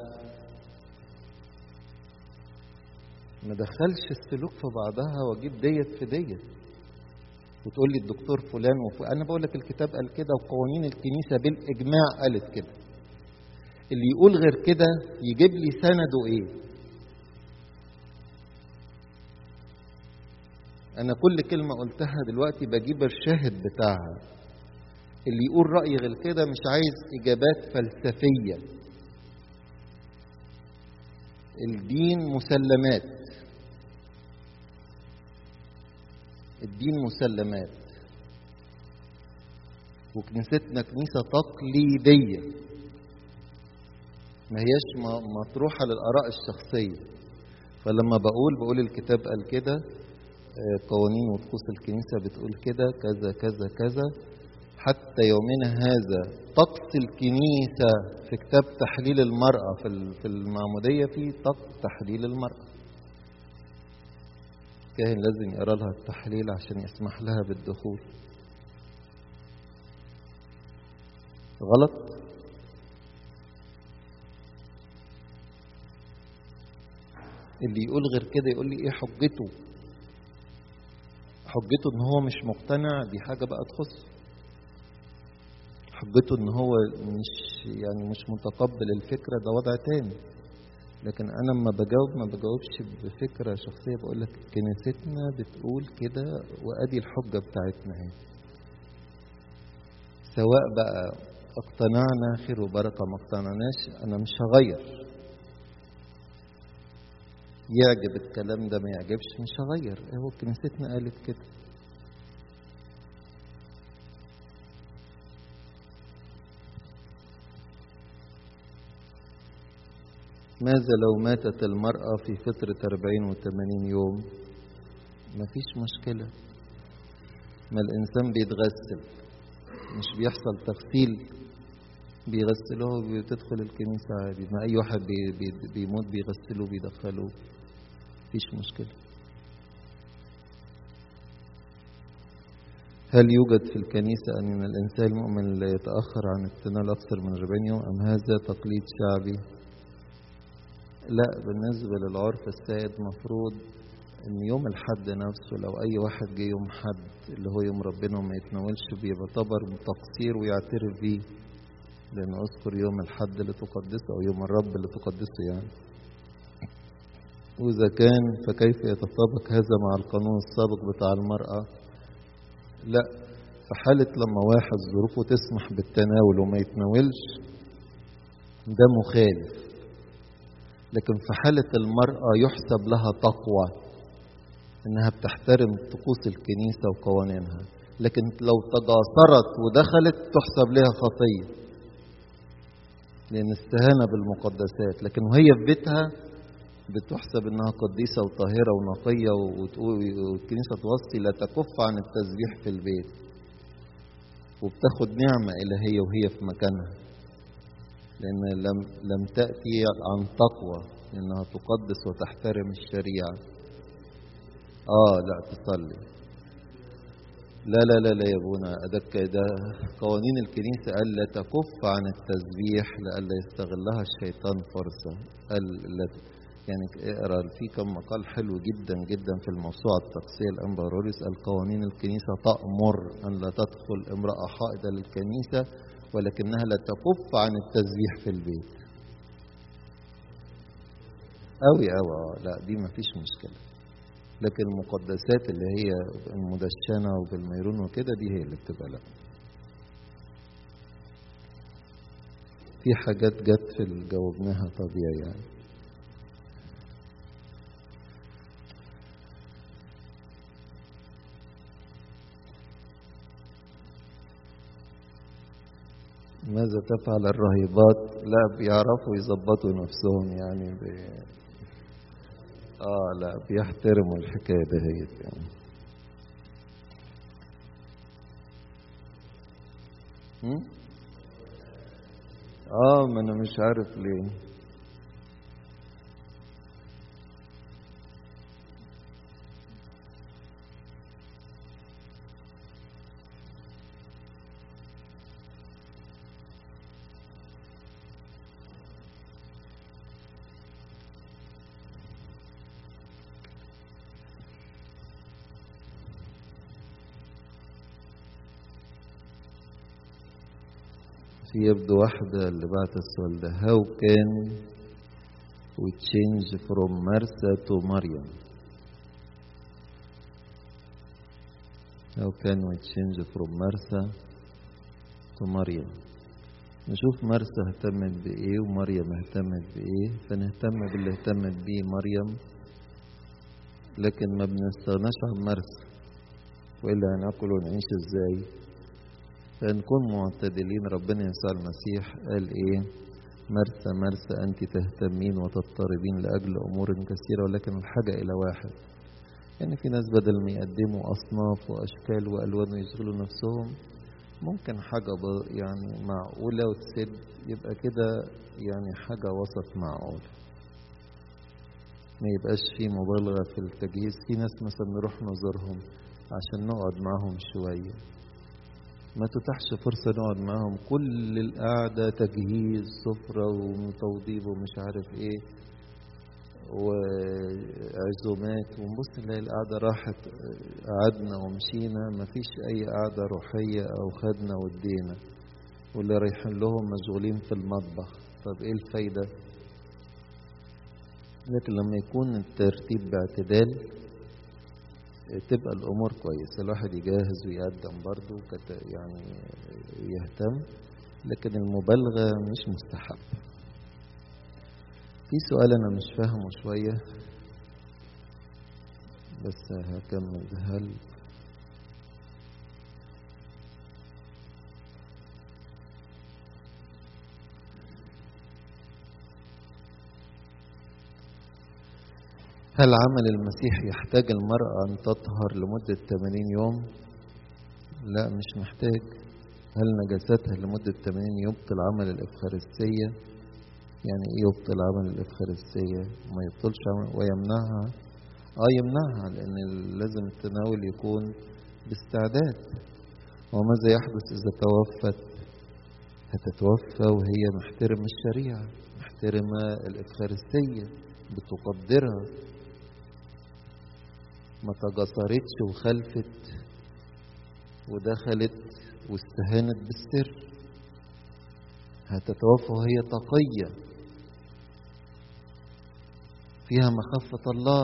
ما دخلش السلوك في بعضها واجيب ديت في ديت وتقول لي الدكتور فلان وفلان انا بقول لك الكتاب قال كده وقوانين الكنيسه بالاجماع قالت كده اللي يقول غير كده يجيب لي سنده ايه انا كل كلمه قلتها دلوقتي بجيب الشاهد بتاعها اللي يقول راي غير كده مش عايز اجابات فلسفيه الدين مسلمات الدين مسلمات وكنيستنا كنيسة تقليدية ما هياش مطروحة للآراء الشخصية فلما بقول بقول الكتاب قال كده قوانين وطقوس الكنيسة بتقول كده كذا كذا كذا حتى يومنا هذا طقس الكنيسة في كتاب تحليل المرأة في المعمودية في طقس تحليل المرأة الكاهن لازم يقرا لها التحليل عشان يسمح لها بالدخول غلط اللي يقول غير كده يقول لي ايه حجته حجته ان هو مش مقتنع دي حاجه بقى تخص حجته ان هو مش يعني مش متقبل الفكره ده وضع تاني لكن انا لما بجاوب ما بجاوبش بفكره شخصيه بقول لك كنيستنا بتقول كده وادي الحجه بتاعتنا اهي سواء بقى اقتنعنا خير وبركه ما اقتنعناش انا مش هغير يعجب الكلام ده ما يعجبش مش هغير هو كنيستنا قالت كده ماذا لو ماتت المرأة في فترة 40 و 80 يوم مفيش مشكلة ما الإنسان بيتغسل مش بيحصل تغسيل بيغسلوها وبتدخل الكنيسة عادي ما أي واحد بي بي بيموت بيغسلوه بيدخلوه مفيش مشكلة هل يوجد في الكنيسة أن الإنسان المؤمن لا يتأخر عن التناول أكثر من 40 يوم أم هذا تقليد شعبي؟ لا بالنسبة للعرف السائد مفروض ان يوم الحد نفسه لو اي واحد جه يوم حد اللي هو يوم ربنا وما يتناولش بيعتبر تقصير ويعترف بيه لان اذكر يوم الحد اللي تقدسه او يوم الرب اللي تقدسه يعني واذا كان فكيف يتطابق هذا مع القانون السابق بتاع المرأة لا في حالة لما واحد ظروفه تسمح بالتناول وما يتناولش ده مخالف لكن في حالة المرأة يحسب لها تقوى انها بتحترم طقوس الكنيسه وقوانينها لكن لو تجاسرت ودخلت تحسب لها خطيه لان استهانه بالمقدسات لكن وهي في بيتها بتحسب انها قديسه وطاهره ونقيه والكنيسه توصي لا تكف عن التسبيح في البيت وبتاخد نعمه الهيه وهي في مكانها لان لم لم تاتي عن تقوى انها تقدس وتحترم الشريعه اه لا تصلي لا لا لا لا يا ابونا أدك ده قوانين الكنيسة قال لا تكف عن التسبيح لئلا يستغلها الشيطان فرصة قال لا يعني اقرا في كم مقال حلو جدا جدا في الموسوعة التقصية الأنباروريس قال قوانين الكنيسة تأمر أن لا تدخل امرأة حائضة للكنيسة ولكنها لا تكف عن التسبيح في البيت أوي أوي لا دي مفيش مشكلة لكن المقدسات اللي هي المدشنة وبالميرون وكده دي هي اللي بتبقى لا في حاجات جت في اللي جاوبناها طبيعي يعني ماذا تفعل الرهيبات لا بيعرفوا يظبطوا نفسهم يعني بي... اه لا بيحترموا الحكايه دهيت يعني هم؟ اه ما انا مش عارف ليه في يبدو واحدة اللي بعت السؤال ده how can we change from Martha to Maryam how can we change from Martha to Maryam نشوف مرسى اهتمت بإيه ومريم اهتمت بإيه فنهتم باللي اهتمت بيه مريم لكن ما بنستغناش عن مرسى وإلا هناكل ونعيش ازاي فنكون معتدلين ربنا يسوع المسيح قال ايه مرسى مرسى انت تهتمين وتضطربين لاجل امور كثيره ولكن الحاجه الى واحد يعني في ناس بدل ما يقدموا اصناف واشكال والوان ويشغلوا نفسهم ممكن حاجة يعني معقولة وتسد يبقى كده يعني حاجة وسط معقول ما يبقاش في مبالغة في التجهيز في ناس مثلا نروح نزورهم عشان نقعد معاهم شوية ما تتاحش فرصة نقعد معاهم كل القعدة تجهيز سفرة وتوضيب ومش عارف ايه وعزومات ونبص نلاقي القعدة راحت قعدنا ومشينا مفيش أي قعدة روحية أو خدنا ودينا واللي رايحين لهم مشغولين في المطبخ طب إيه الفايدة؟ لكن لما يكون الترتيب باعتدال تبقى الأمور كويسة الواحد يجهز ويقدم برضه يعني يهتم لكن المبالغة مش مستحب في سؤال أنا مش فاهمه شوية بس هكمل هل هل عمل المسيح يحتاج المرأة أن تطهر لمدة 80 يوم؟ لا مش محتاج هل نجاستها لمدة 80 يبطل عمل الإفخارستية يعني إيه يبطل عمل الإفخارستية ما يبطلش عمل ويمنعها آه يمنعها لأن لازم التناول يكون باستعداد وماذا يحدث إذا توفت هتتوفى وهي محترمة الشريعة محترمة الإفخارستية بتقدرها ما تجسرتش وخلفت ودخلت واستهانت بالسر هتتوفى وهي تقية فيها مخافة الله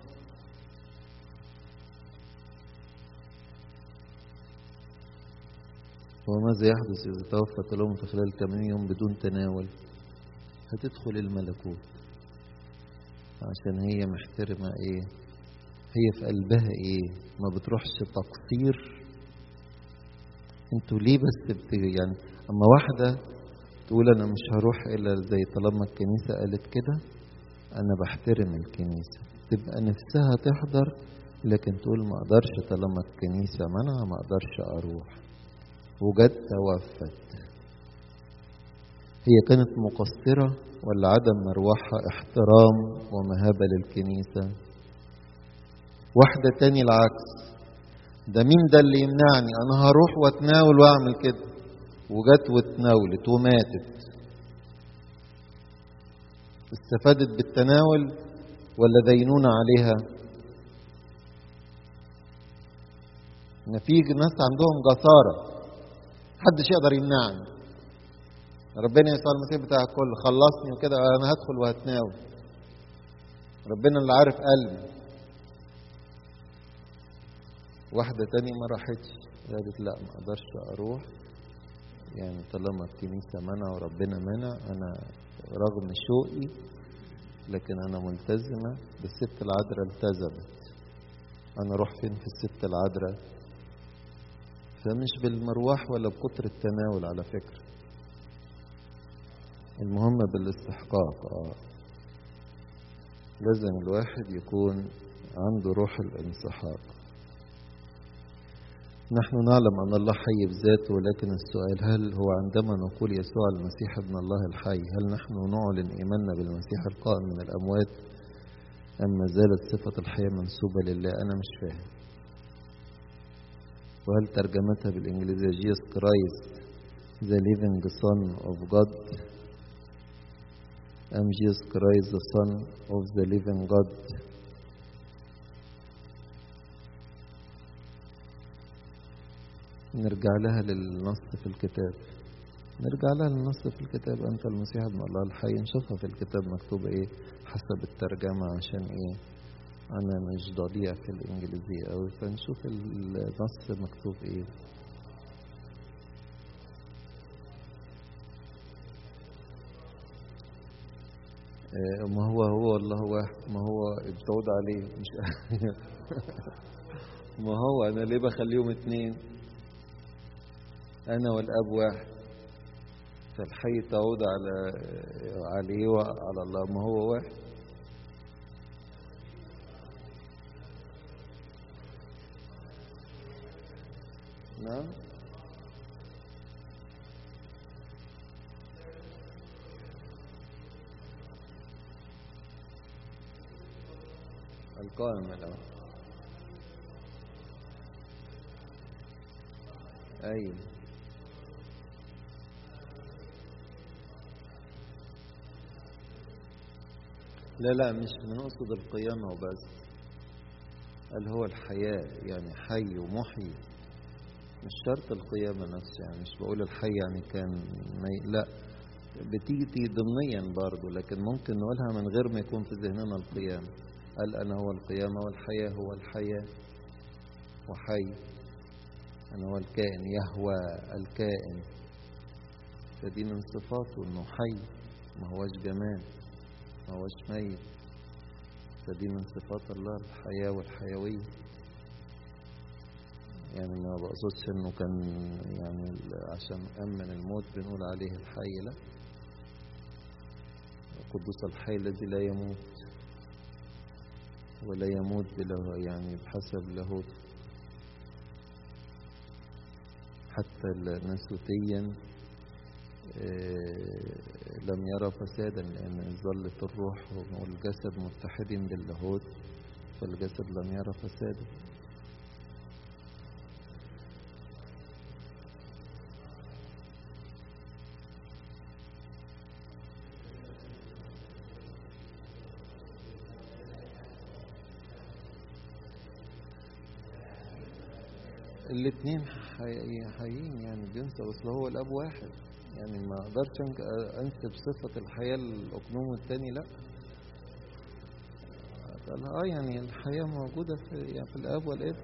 وماذا يحدث إذا توفت الأم في خلال 80 يوم بدون تناول هتدخل الملكوت عشان هي محترمة إيه هي في قلبها إيه ما بتروحش تقصير انتوا ليه بس بت... يعني اما واحدة تقول انا مش هروح الا زي طالما الكنيسة قالت كده انا بحترم الكنيسة تبقى نفسها تحضر لكن تقول ما اقدرش طالما الكنيسة منع ما اقدرش اروح وجت توفت هي كانت مقصرة ولا عدم مروحها احترام ومهابة للكنيسة واحدة تاني العكس ده مين ده اللي يمنعني انا هروح واتناول واعمل كده وجت واتناولت وماتت استفادت بالتناول ولا دينونة عليها ان في ناس عندهم جسارة محدش يقدر يمنعني ربنا يسوع المسيح بتاع الكل خلصني وكده انا هدخل وهتناول ربنا اللي عارف قلبي واحدة تانية ما راحتش قالت لا ما اقدرش اروح يعني طالما الكنيسة منع وربنا منع انا رغم شوقي لكن انا ملتزمة بالست العذراء التزمت انا اروح فين في الست العذراء فمش بالمروح ولا بكتر التناول على فكرة المهم بالاستحقاق اه لازم الواحد يكون عنده روح الانسحاق نحن نعلم أن الله حي بذاته ولكن السؤال هل هو عندما نقول يسوع المسيح ابن الله الحي هل نحن نعلن إيماننا بالمسيح القائم من الأموات أم ما زالت صفة الحياة منسوبة لله أنا مش فاهم وهل ترجمتها بالإنجليزية جيس كرايست the living son of God أم جيس كرايست the son of the living God نرجع لها للنص في الكتاب نرجع لها للنص في الكتاب أنت المسيح ابن الله الحي نشوفها في الكتاب مكتوب إيه حسب الترجمة عشان إيه أنا مش ضليع في الإنجليزية أوي فنشوف النص مكتوب إيه ما هو هو الله واحد ما هو بتعود عليه مش ما هو أنا ليه بخليهم اتنين أنا والأب واحد فالحي تعود على عليه وعلى الله ما هو واحد نعم القائم الآن أيوه لا لا مش بنقصد القيامة وبس قال هو الحياة يعني حي ومحيي مش شرط القيامة نفسها يعني مش بقول الحي يعني كان مي... لا بتيجي ضمنيا برضه لكن ممكن نقولها من غير ما يكون في ذهننا القيامة قال أنا هو القيامة والحياة هو الحياة وحي أنا هو الكائن يهوى الكائن فدي من صفاته إنه حي ما هوش جمال ما هوش ميت فدي من صفات الله الحياة والحيوية يعني ما بقصدش انه كان يعني عشان امن الموت بنقول عليه الحي لا قدوس الحي الذي لا يموت ولا يموت بله يعني بحسب لاهوته حتى ناسوتيا لم يرى فسادا لأن ظلت الروح والجسد متحدين باللاهوت فالجسد لم يرى فسادا الاثنين حيين يعني بينسى بس هو الاب واحد يعني ما اقدرش انسب صفة الحياة للاقنوم الثاني لا قال اه يعني الحياة موجودة في يعني في الاب والابن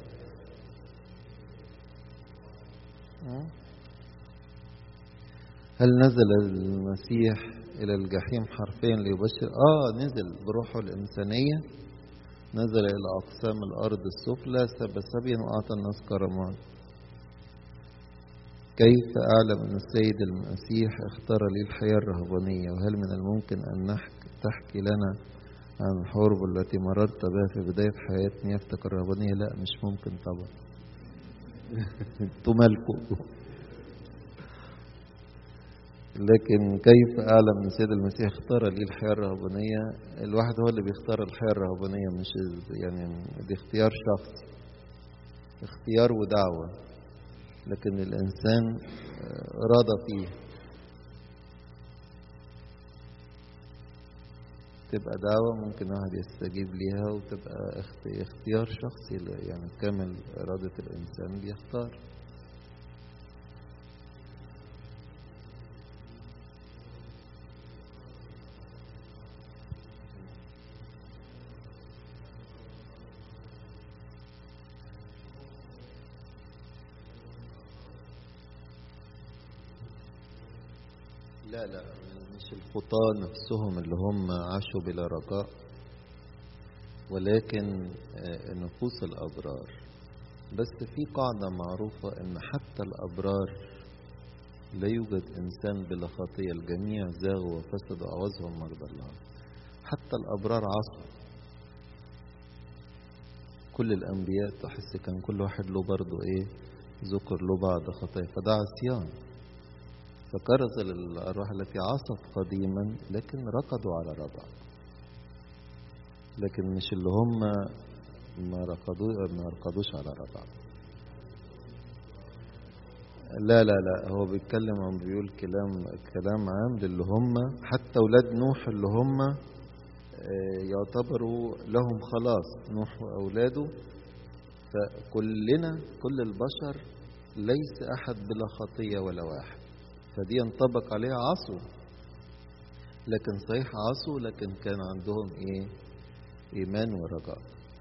هل نزل المسيح الى الجحيم حرفيا ليبشر اه نزل بروحه الانسانيه نزل إلى أقسام الأرض السفلى سب سبيا وأعطى الناس كرامات كيف أعلم أن السيد المسيح اختار لي الحياة الرهبانية وهل من الممكن أن نحكي تحكي لنا عن الحروب التي مررت بها في بداية حياتي نيافتك الرهبانية لا مش ممكن طبعا انتوا مالكم لكن كيف أعلم أن السيد المسيح اختار لي الحياة الرهبانية الواحد هو اللي بيختار الحياة الرهبانية مش يعني دي اختيار شخصي اختيار ودعوة لكن الإنسان رضى فيه تبقى دعوة ممكن واحد يستجيب ليها وتبقى اختيار شخصي يعني كامل إرادة الإنسان بيختار لا لا مش الخطاة نفسهم اللي هم عاشوا بلا رجاء ولكن نفوس الأبرار بس في قاعدة معروفة إن حتى الأبرار لا يوجد إنسان بلا خطية الجميع زاغوا وفسدوا أعوزهم مرضى الله حتى الأبرار عصوا كل الأنبياء تحس كان كل واحد له برضه إيه ذكر له بعض خطايا فده عصيان فكرز الأرواح التي عصت قديما لكن ركضوا على رجع لكن مش اللي هم ما ركضوا ما ركضوش على رجع لا لا لا هو بيتكلم عن بيقول كلام كلام عام للي هم حتى أولاد نوح اللي هم يعتبروا لهم خلاص نوح وأولاده فكلنا كل البشر ليس أحد بلا خطية ولا واحد فدي ينطبق عليها عصوا لكن صحيح عصوا لكن كان عندهم ايه ايمان ورجاء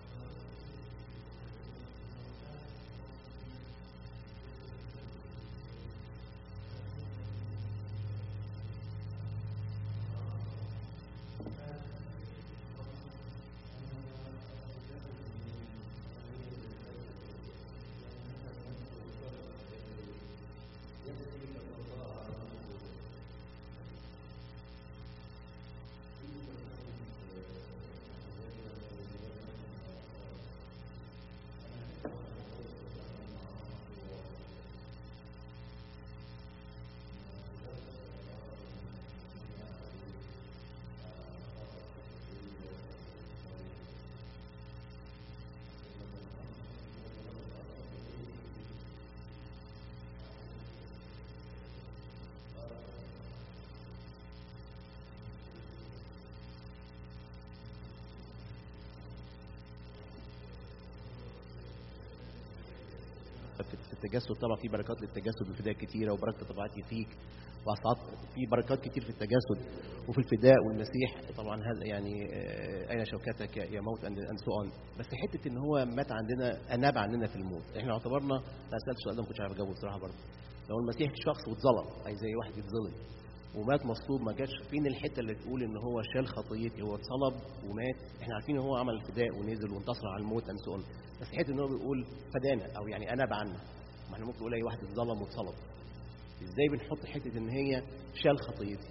في التجسد طبعا في بركات للتجسد والفداء كتيره وبركه طبيعتي فيك وأصعد في بركات كتير في التجسد وفي الفداء والمسيح طبعا هذا يعني آه، اين شوكتك يا يا موت اند سو اون بس حته ان هو مات عندنا اناب عننا في الموت احنا اعتبرنا لا سالت السؤال ده ما كنتش عارف اجاوبه بصراحه برضه لو المسيح شخص واتظلم اي زي واحد يتظلم ومات مصلوب ما جاش فين الحته اللي تقول ان هو شال خطيتي هو اتصلب ومات احنا عارفين ان هو عمل الفداء ونزل وانتصر على الموت اند سو اون بس حته ان هو بيقول فدانا او يعني اناب عنا ما احنا ممكن نقول اي واحد اتظلم واتصلب ازاي بنحط حته ان هي شال خطيتي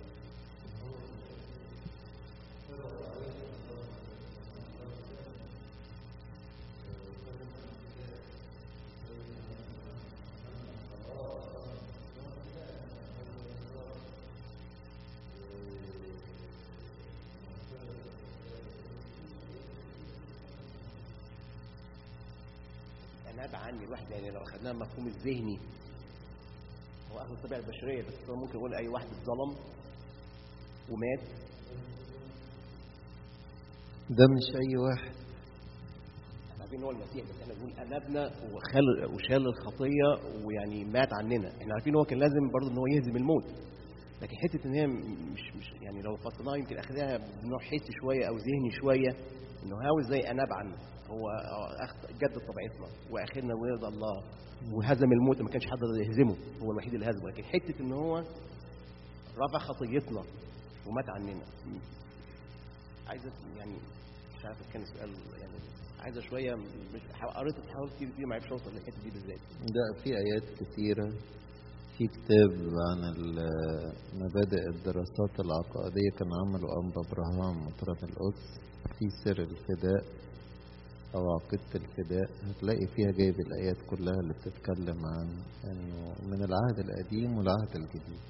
اناب عني الواحد يعني لو اخذناها المفهوم الذهني هو اخذ الطبيعه البشريه بس هو ممكن يقول اي واحد اتظلم ومات ده مش اي واحد احنا عارفين ان هو المسيح بس احنا بنقول انابنا وخل وشال الخطيه ويعني مات عننا احنا عارفين ان هو كان لازم برضه ان هو يهزم الموت لكن حته ان هي مش مش يعني لو فصلناها يمكن اخذها بنوع حسي شويه او ذهني شويه انه هاوي زي اناب عنا هو أخ- جدد طبيعتنا واخرنا ويرضى الله وهزم الموت ما كانش حد يقدر يهزمه هو الوحيد اللي هزمه لكن حته ان هو رفع خطيتنا ومات عننا عايزه يعني مش عارف إذا كان السؤال يعني عايزه شويه مش قريت حاولت كتير فيه ما عرفتش اوصل للحته دي بالذات ده في آيات كتيرة في كتاب عن ال- مبادئ الدراسات العقائدية كان عمله أنبا إبراهام مطرب القدس في سر الفداء أو عقيدة الفداء هتلاقي فيها جايب الآيات كلها اللي بتتكلم عن إنه من العهد القديم والعهد الجديد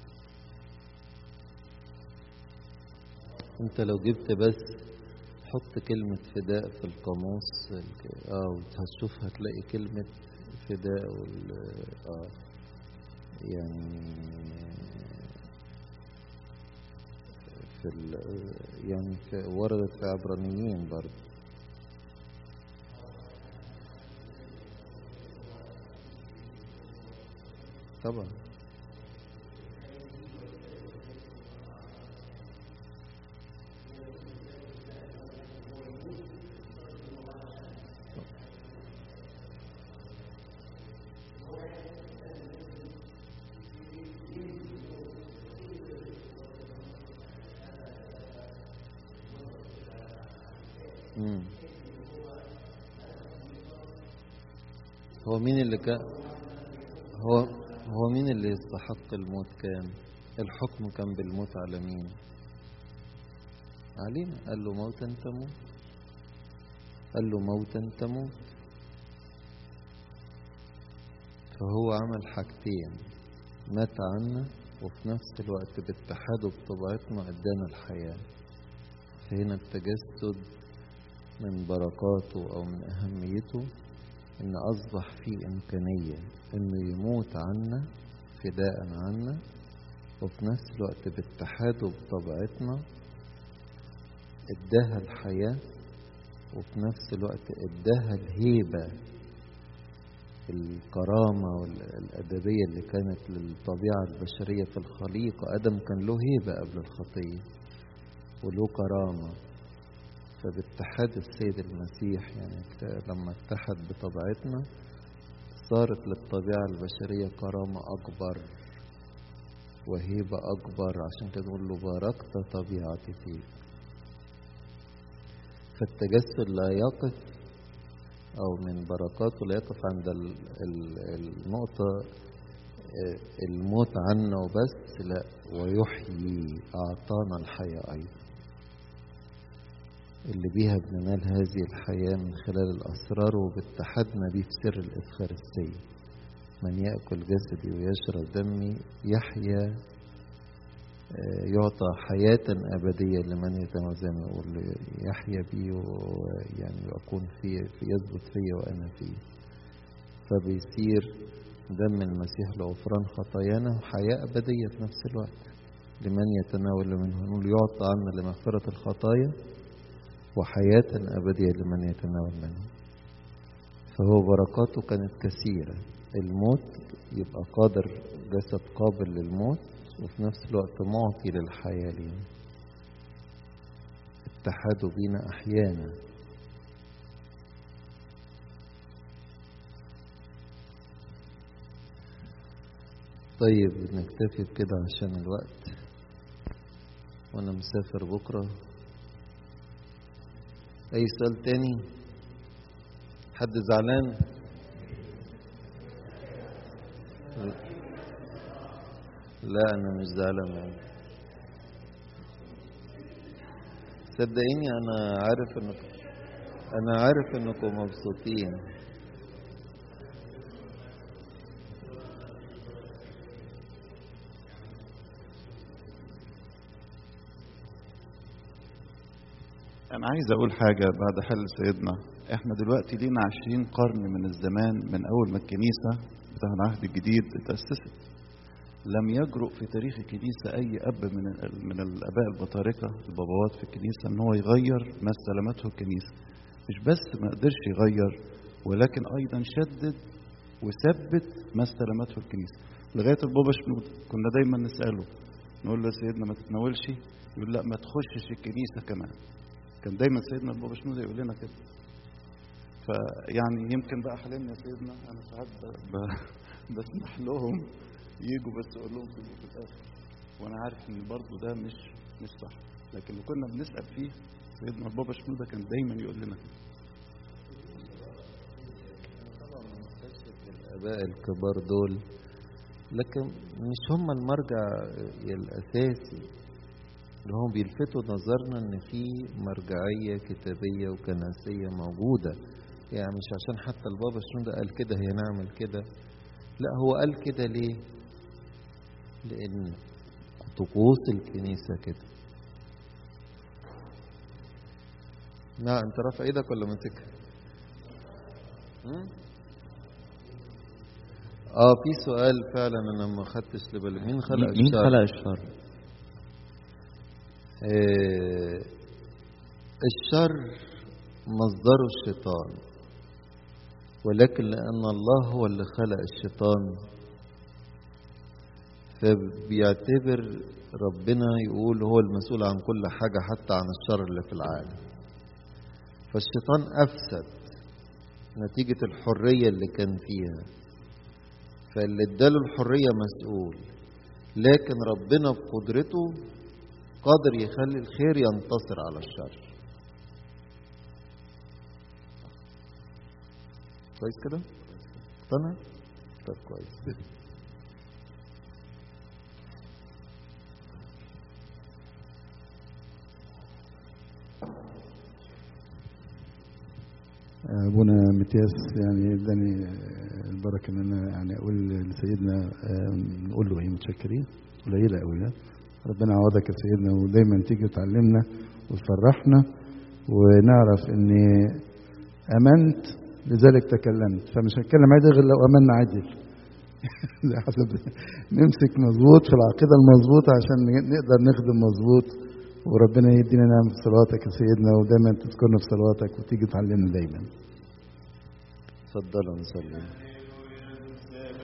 أنت لو جبت بس حط كلمة فداء في القاموس الك- اه وهتشوف هتلاقي كلمة فداء وال اه يعني في ال يعني في وردت في عبرانيين برضه طبعا مم. هو مين اللي كان هو هو مين اللي يستحق الموت كان الحكم كان بالموت على مين علينا قال له موتا تموت قال له موتا تموت فهو عمل حاجتين مات عنا وفي نفس الوقت باتحاده بطبيعتنا ادانا الحياة فهنا التجسد من بركاته أو من أهميته إن أصبح في إمكانية إنه يموت عنا فداء عنا وفي نفس الوقت باتحاده بطبيعتنا اداها الحياة وفي نفس الوقت اداها الهيبة الكرامة والأدبية اللي كانت للطبيعة البشرية في الخليقة آدم كان له هيبة قبل الخطية وله كرامة فباتحاد السيد المسيح يعني لما اتحد بطبيعتنا صارت للطبيعة البشرية كرامة أكبر وهيبة أكبر عشان كده نقول له باركت طبيعتي فيك فالتجسد لا يقف أو من بركاته لا يقف عند ال- ال- النقطة آه، الموت عنا وبس لا ويحيي أعطانا الحياة أيضا اللي بيها بننال هذه الحياة من خلال الأسرار وباتحادنا بيه في سر الإفخارستية من يأكل جسدي ويشرب دمي يحيا آه، يعطى حياة أبدية لمن يتناول زي ما يقول يحيا بي ويعني وأكون فيه في يثبت فيا وأنا فيه فبيصير دم المسيح لغفران خطايانا وحياة أبدية في نفس الوقت لمن يتناول منه نقول يعطى عنا لمغفرة الخطايا وحياة أبدية لمن يتناول منه فهو بركاته كانت كثيرة الموت يبقى قادر جسد قابل للموت وفي نفس الوقت معطي للحياة لينا اتحاده بينا أحيانا طيب نكتفي بكده عشان الوقت وانا مسافر بكرة اي سؤال تاني حد زعلان لا انا مش زعلان يعني. صدقيني انا عارف انك انا عارف انكم مبسوطين أنا عايز أقول حاجة بعد حل سيدنا احنا دلوقتي لينا عشرين قرن من الزمان من اول ما الكنيسة بتاع العهد الجديد اتأسست لم يجرؤ في تاريخ الكنيسة أي أب من ال- من الآباء البطاركة البابوات في الكنيسة إن هو يغير ما استلمته الكنيسة مش بس ما قدرش يغير ولكن أيضا شدد وثبت ما استلمته الكنيسة لغاية البابا شنود كنا دايما نسأله نقول له يا سيدنا ما تتناولش يقول لا ما تخشش الكنيسة كمان كان دايما سيدنا البابا شنود يقول لنا كده فيعني يمكن بقى حاليا يا سيدنا انا ساعات ب- ب- بسمح لهم يجوا بس اقول لهم في في الاخر وانا عارف ان برضه ده مش مش صح لكن اللي كنا بنسال فيه سيدنا البابا شنودة كان دايما يقول لنا كده الآباء الكبار دول لكن مش هم المرجع الأساسي اللي هم بيلفتوا نظرنا إن في مرجعية كتابية وكنسية موجودة يعني مش عشان حتى البابا شنودة قال كده هي نعمل كده لا هو قال كده ليه؟ لأن طقوس الكنيسة كده لا أنت رافع إيدك ولا ماسكها؟ اه في سؤال فعلا انا ما خدتش لبالي مين خلق مين الشر؟ خلق الشر؟ آه الشر مصدره الشيطان ولكن لأن الله هو اللي خلق الشيطان فبيعتبر ربنا يقول هو المسؤول عن كل حاجة حتى عن الشر اللي في العالم فالشيطان أفسد نتيجة الحرية اللي كان فيها فاللي اداله الحرية مسؤول لكن ربنا بقدرته قادر يخلي الخير ينتصر على الشر كويس كده اقتنع طب كويس ابونا متياس يعني اداني البركه ان انا يعني اقول لسيدنا آه، نقول له ايه متشكرين قليله قوي ها ربنا يعوضك يا سيدنا ودايما تيجي تعلمنا وتفرحنا ونعرف ان امنت لذلك تكلمت فمش هتكلم عادي غير لو امنا عدل ده حسب نمسك مظبوط في العقيده المظبوطه عشان نقدر نخدم مظبوط وربنا يدينا نعم في صلواتك يا سيدنا ودايما تذكرنا في صلواتك وتيجي تعلمنا دايما اتفضلوا نصلي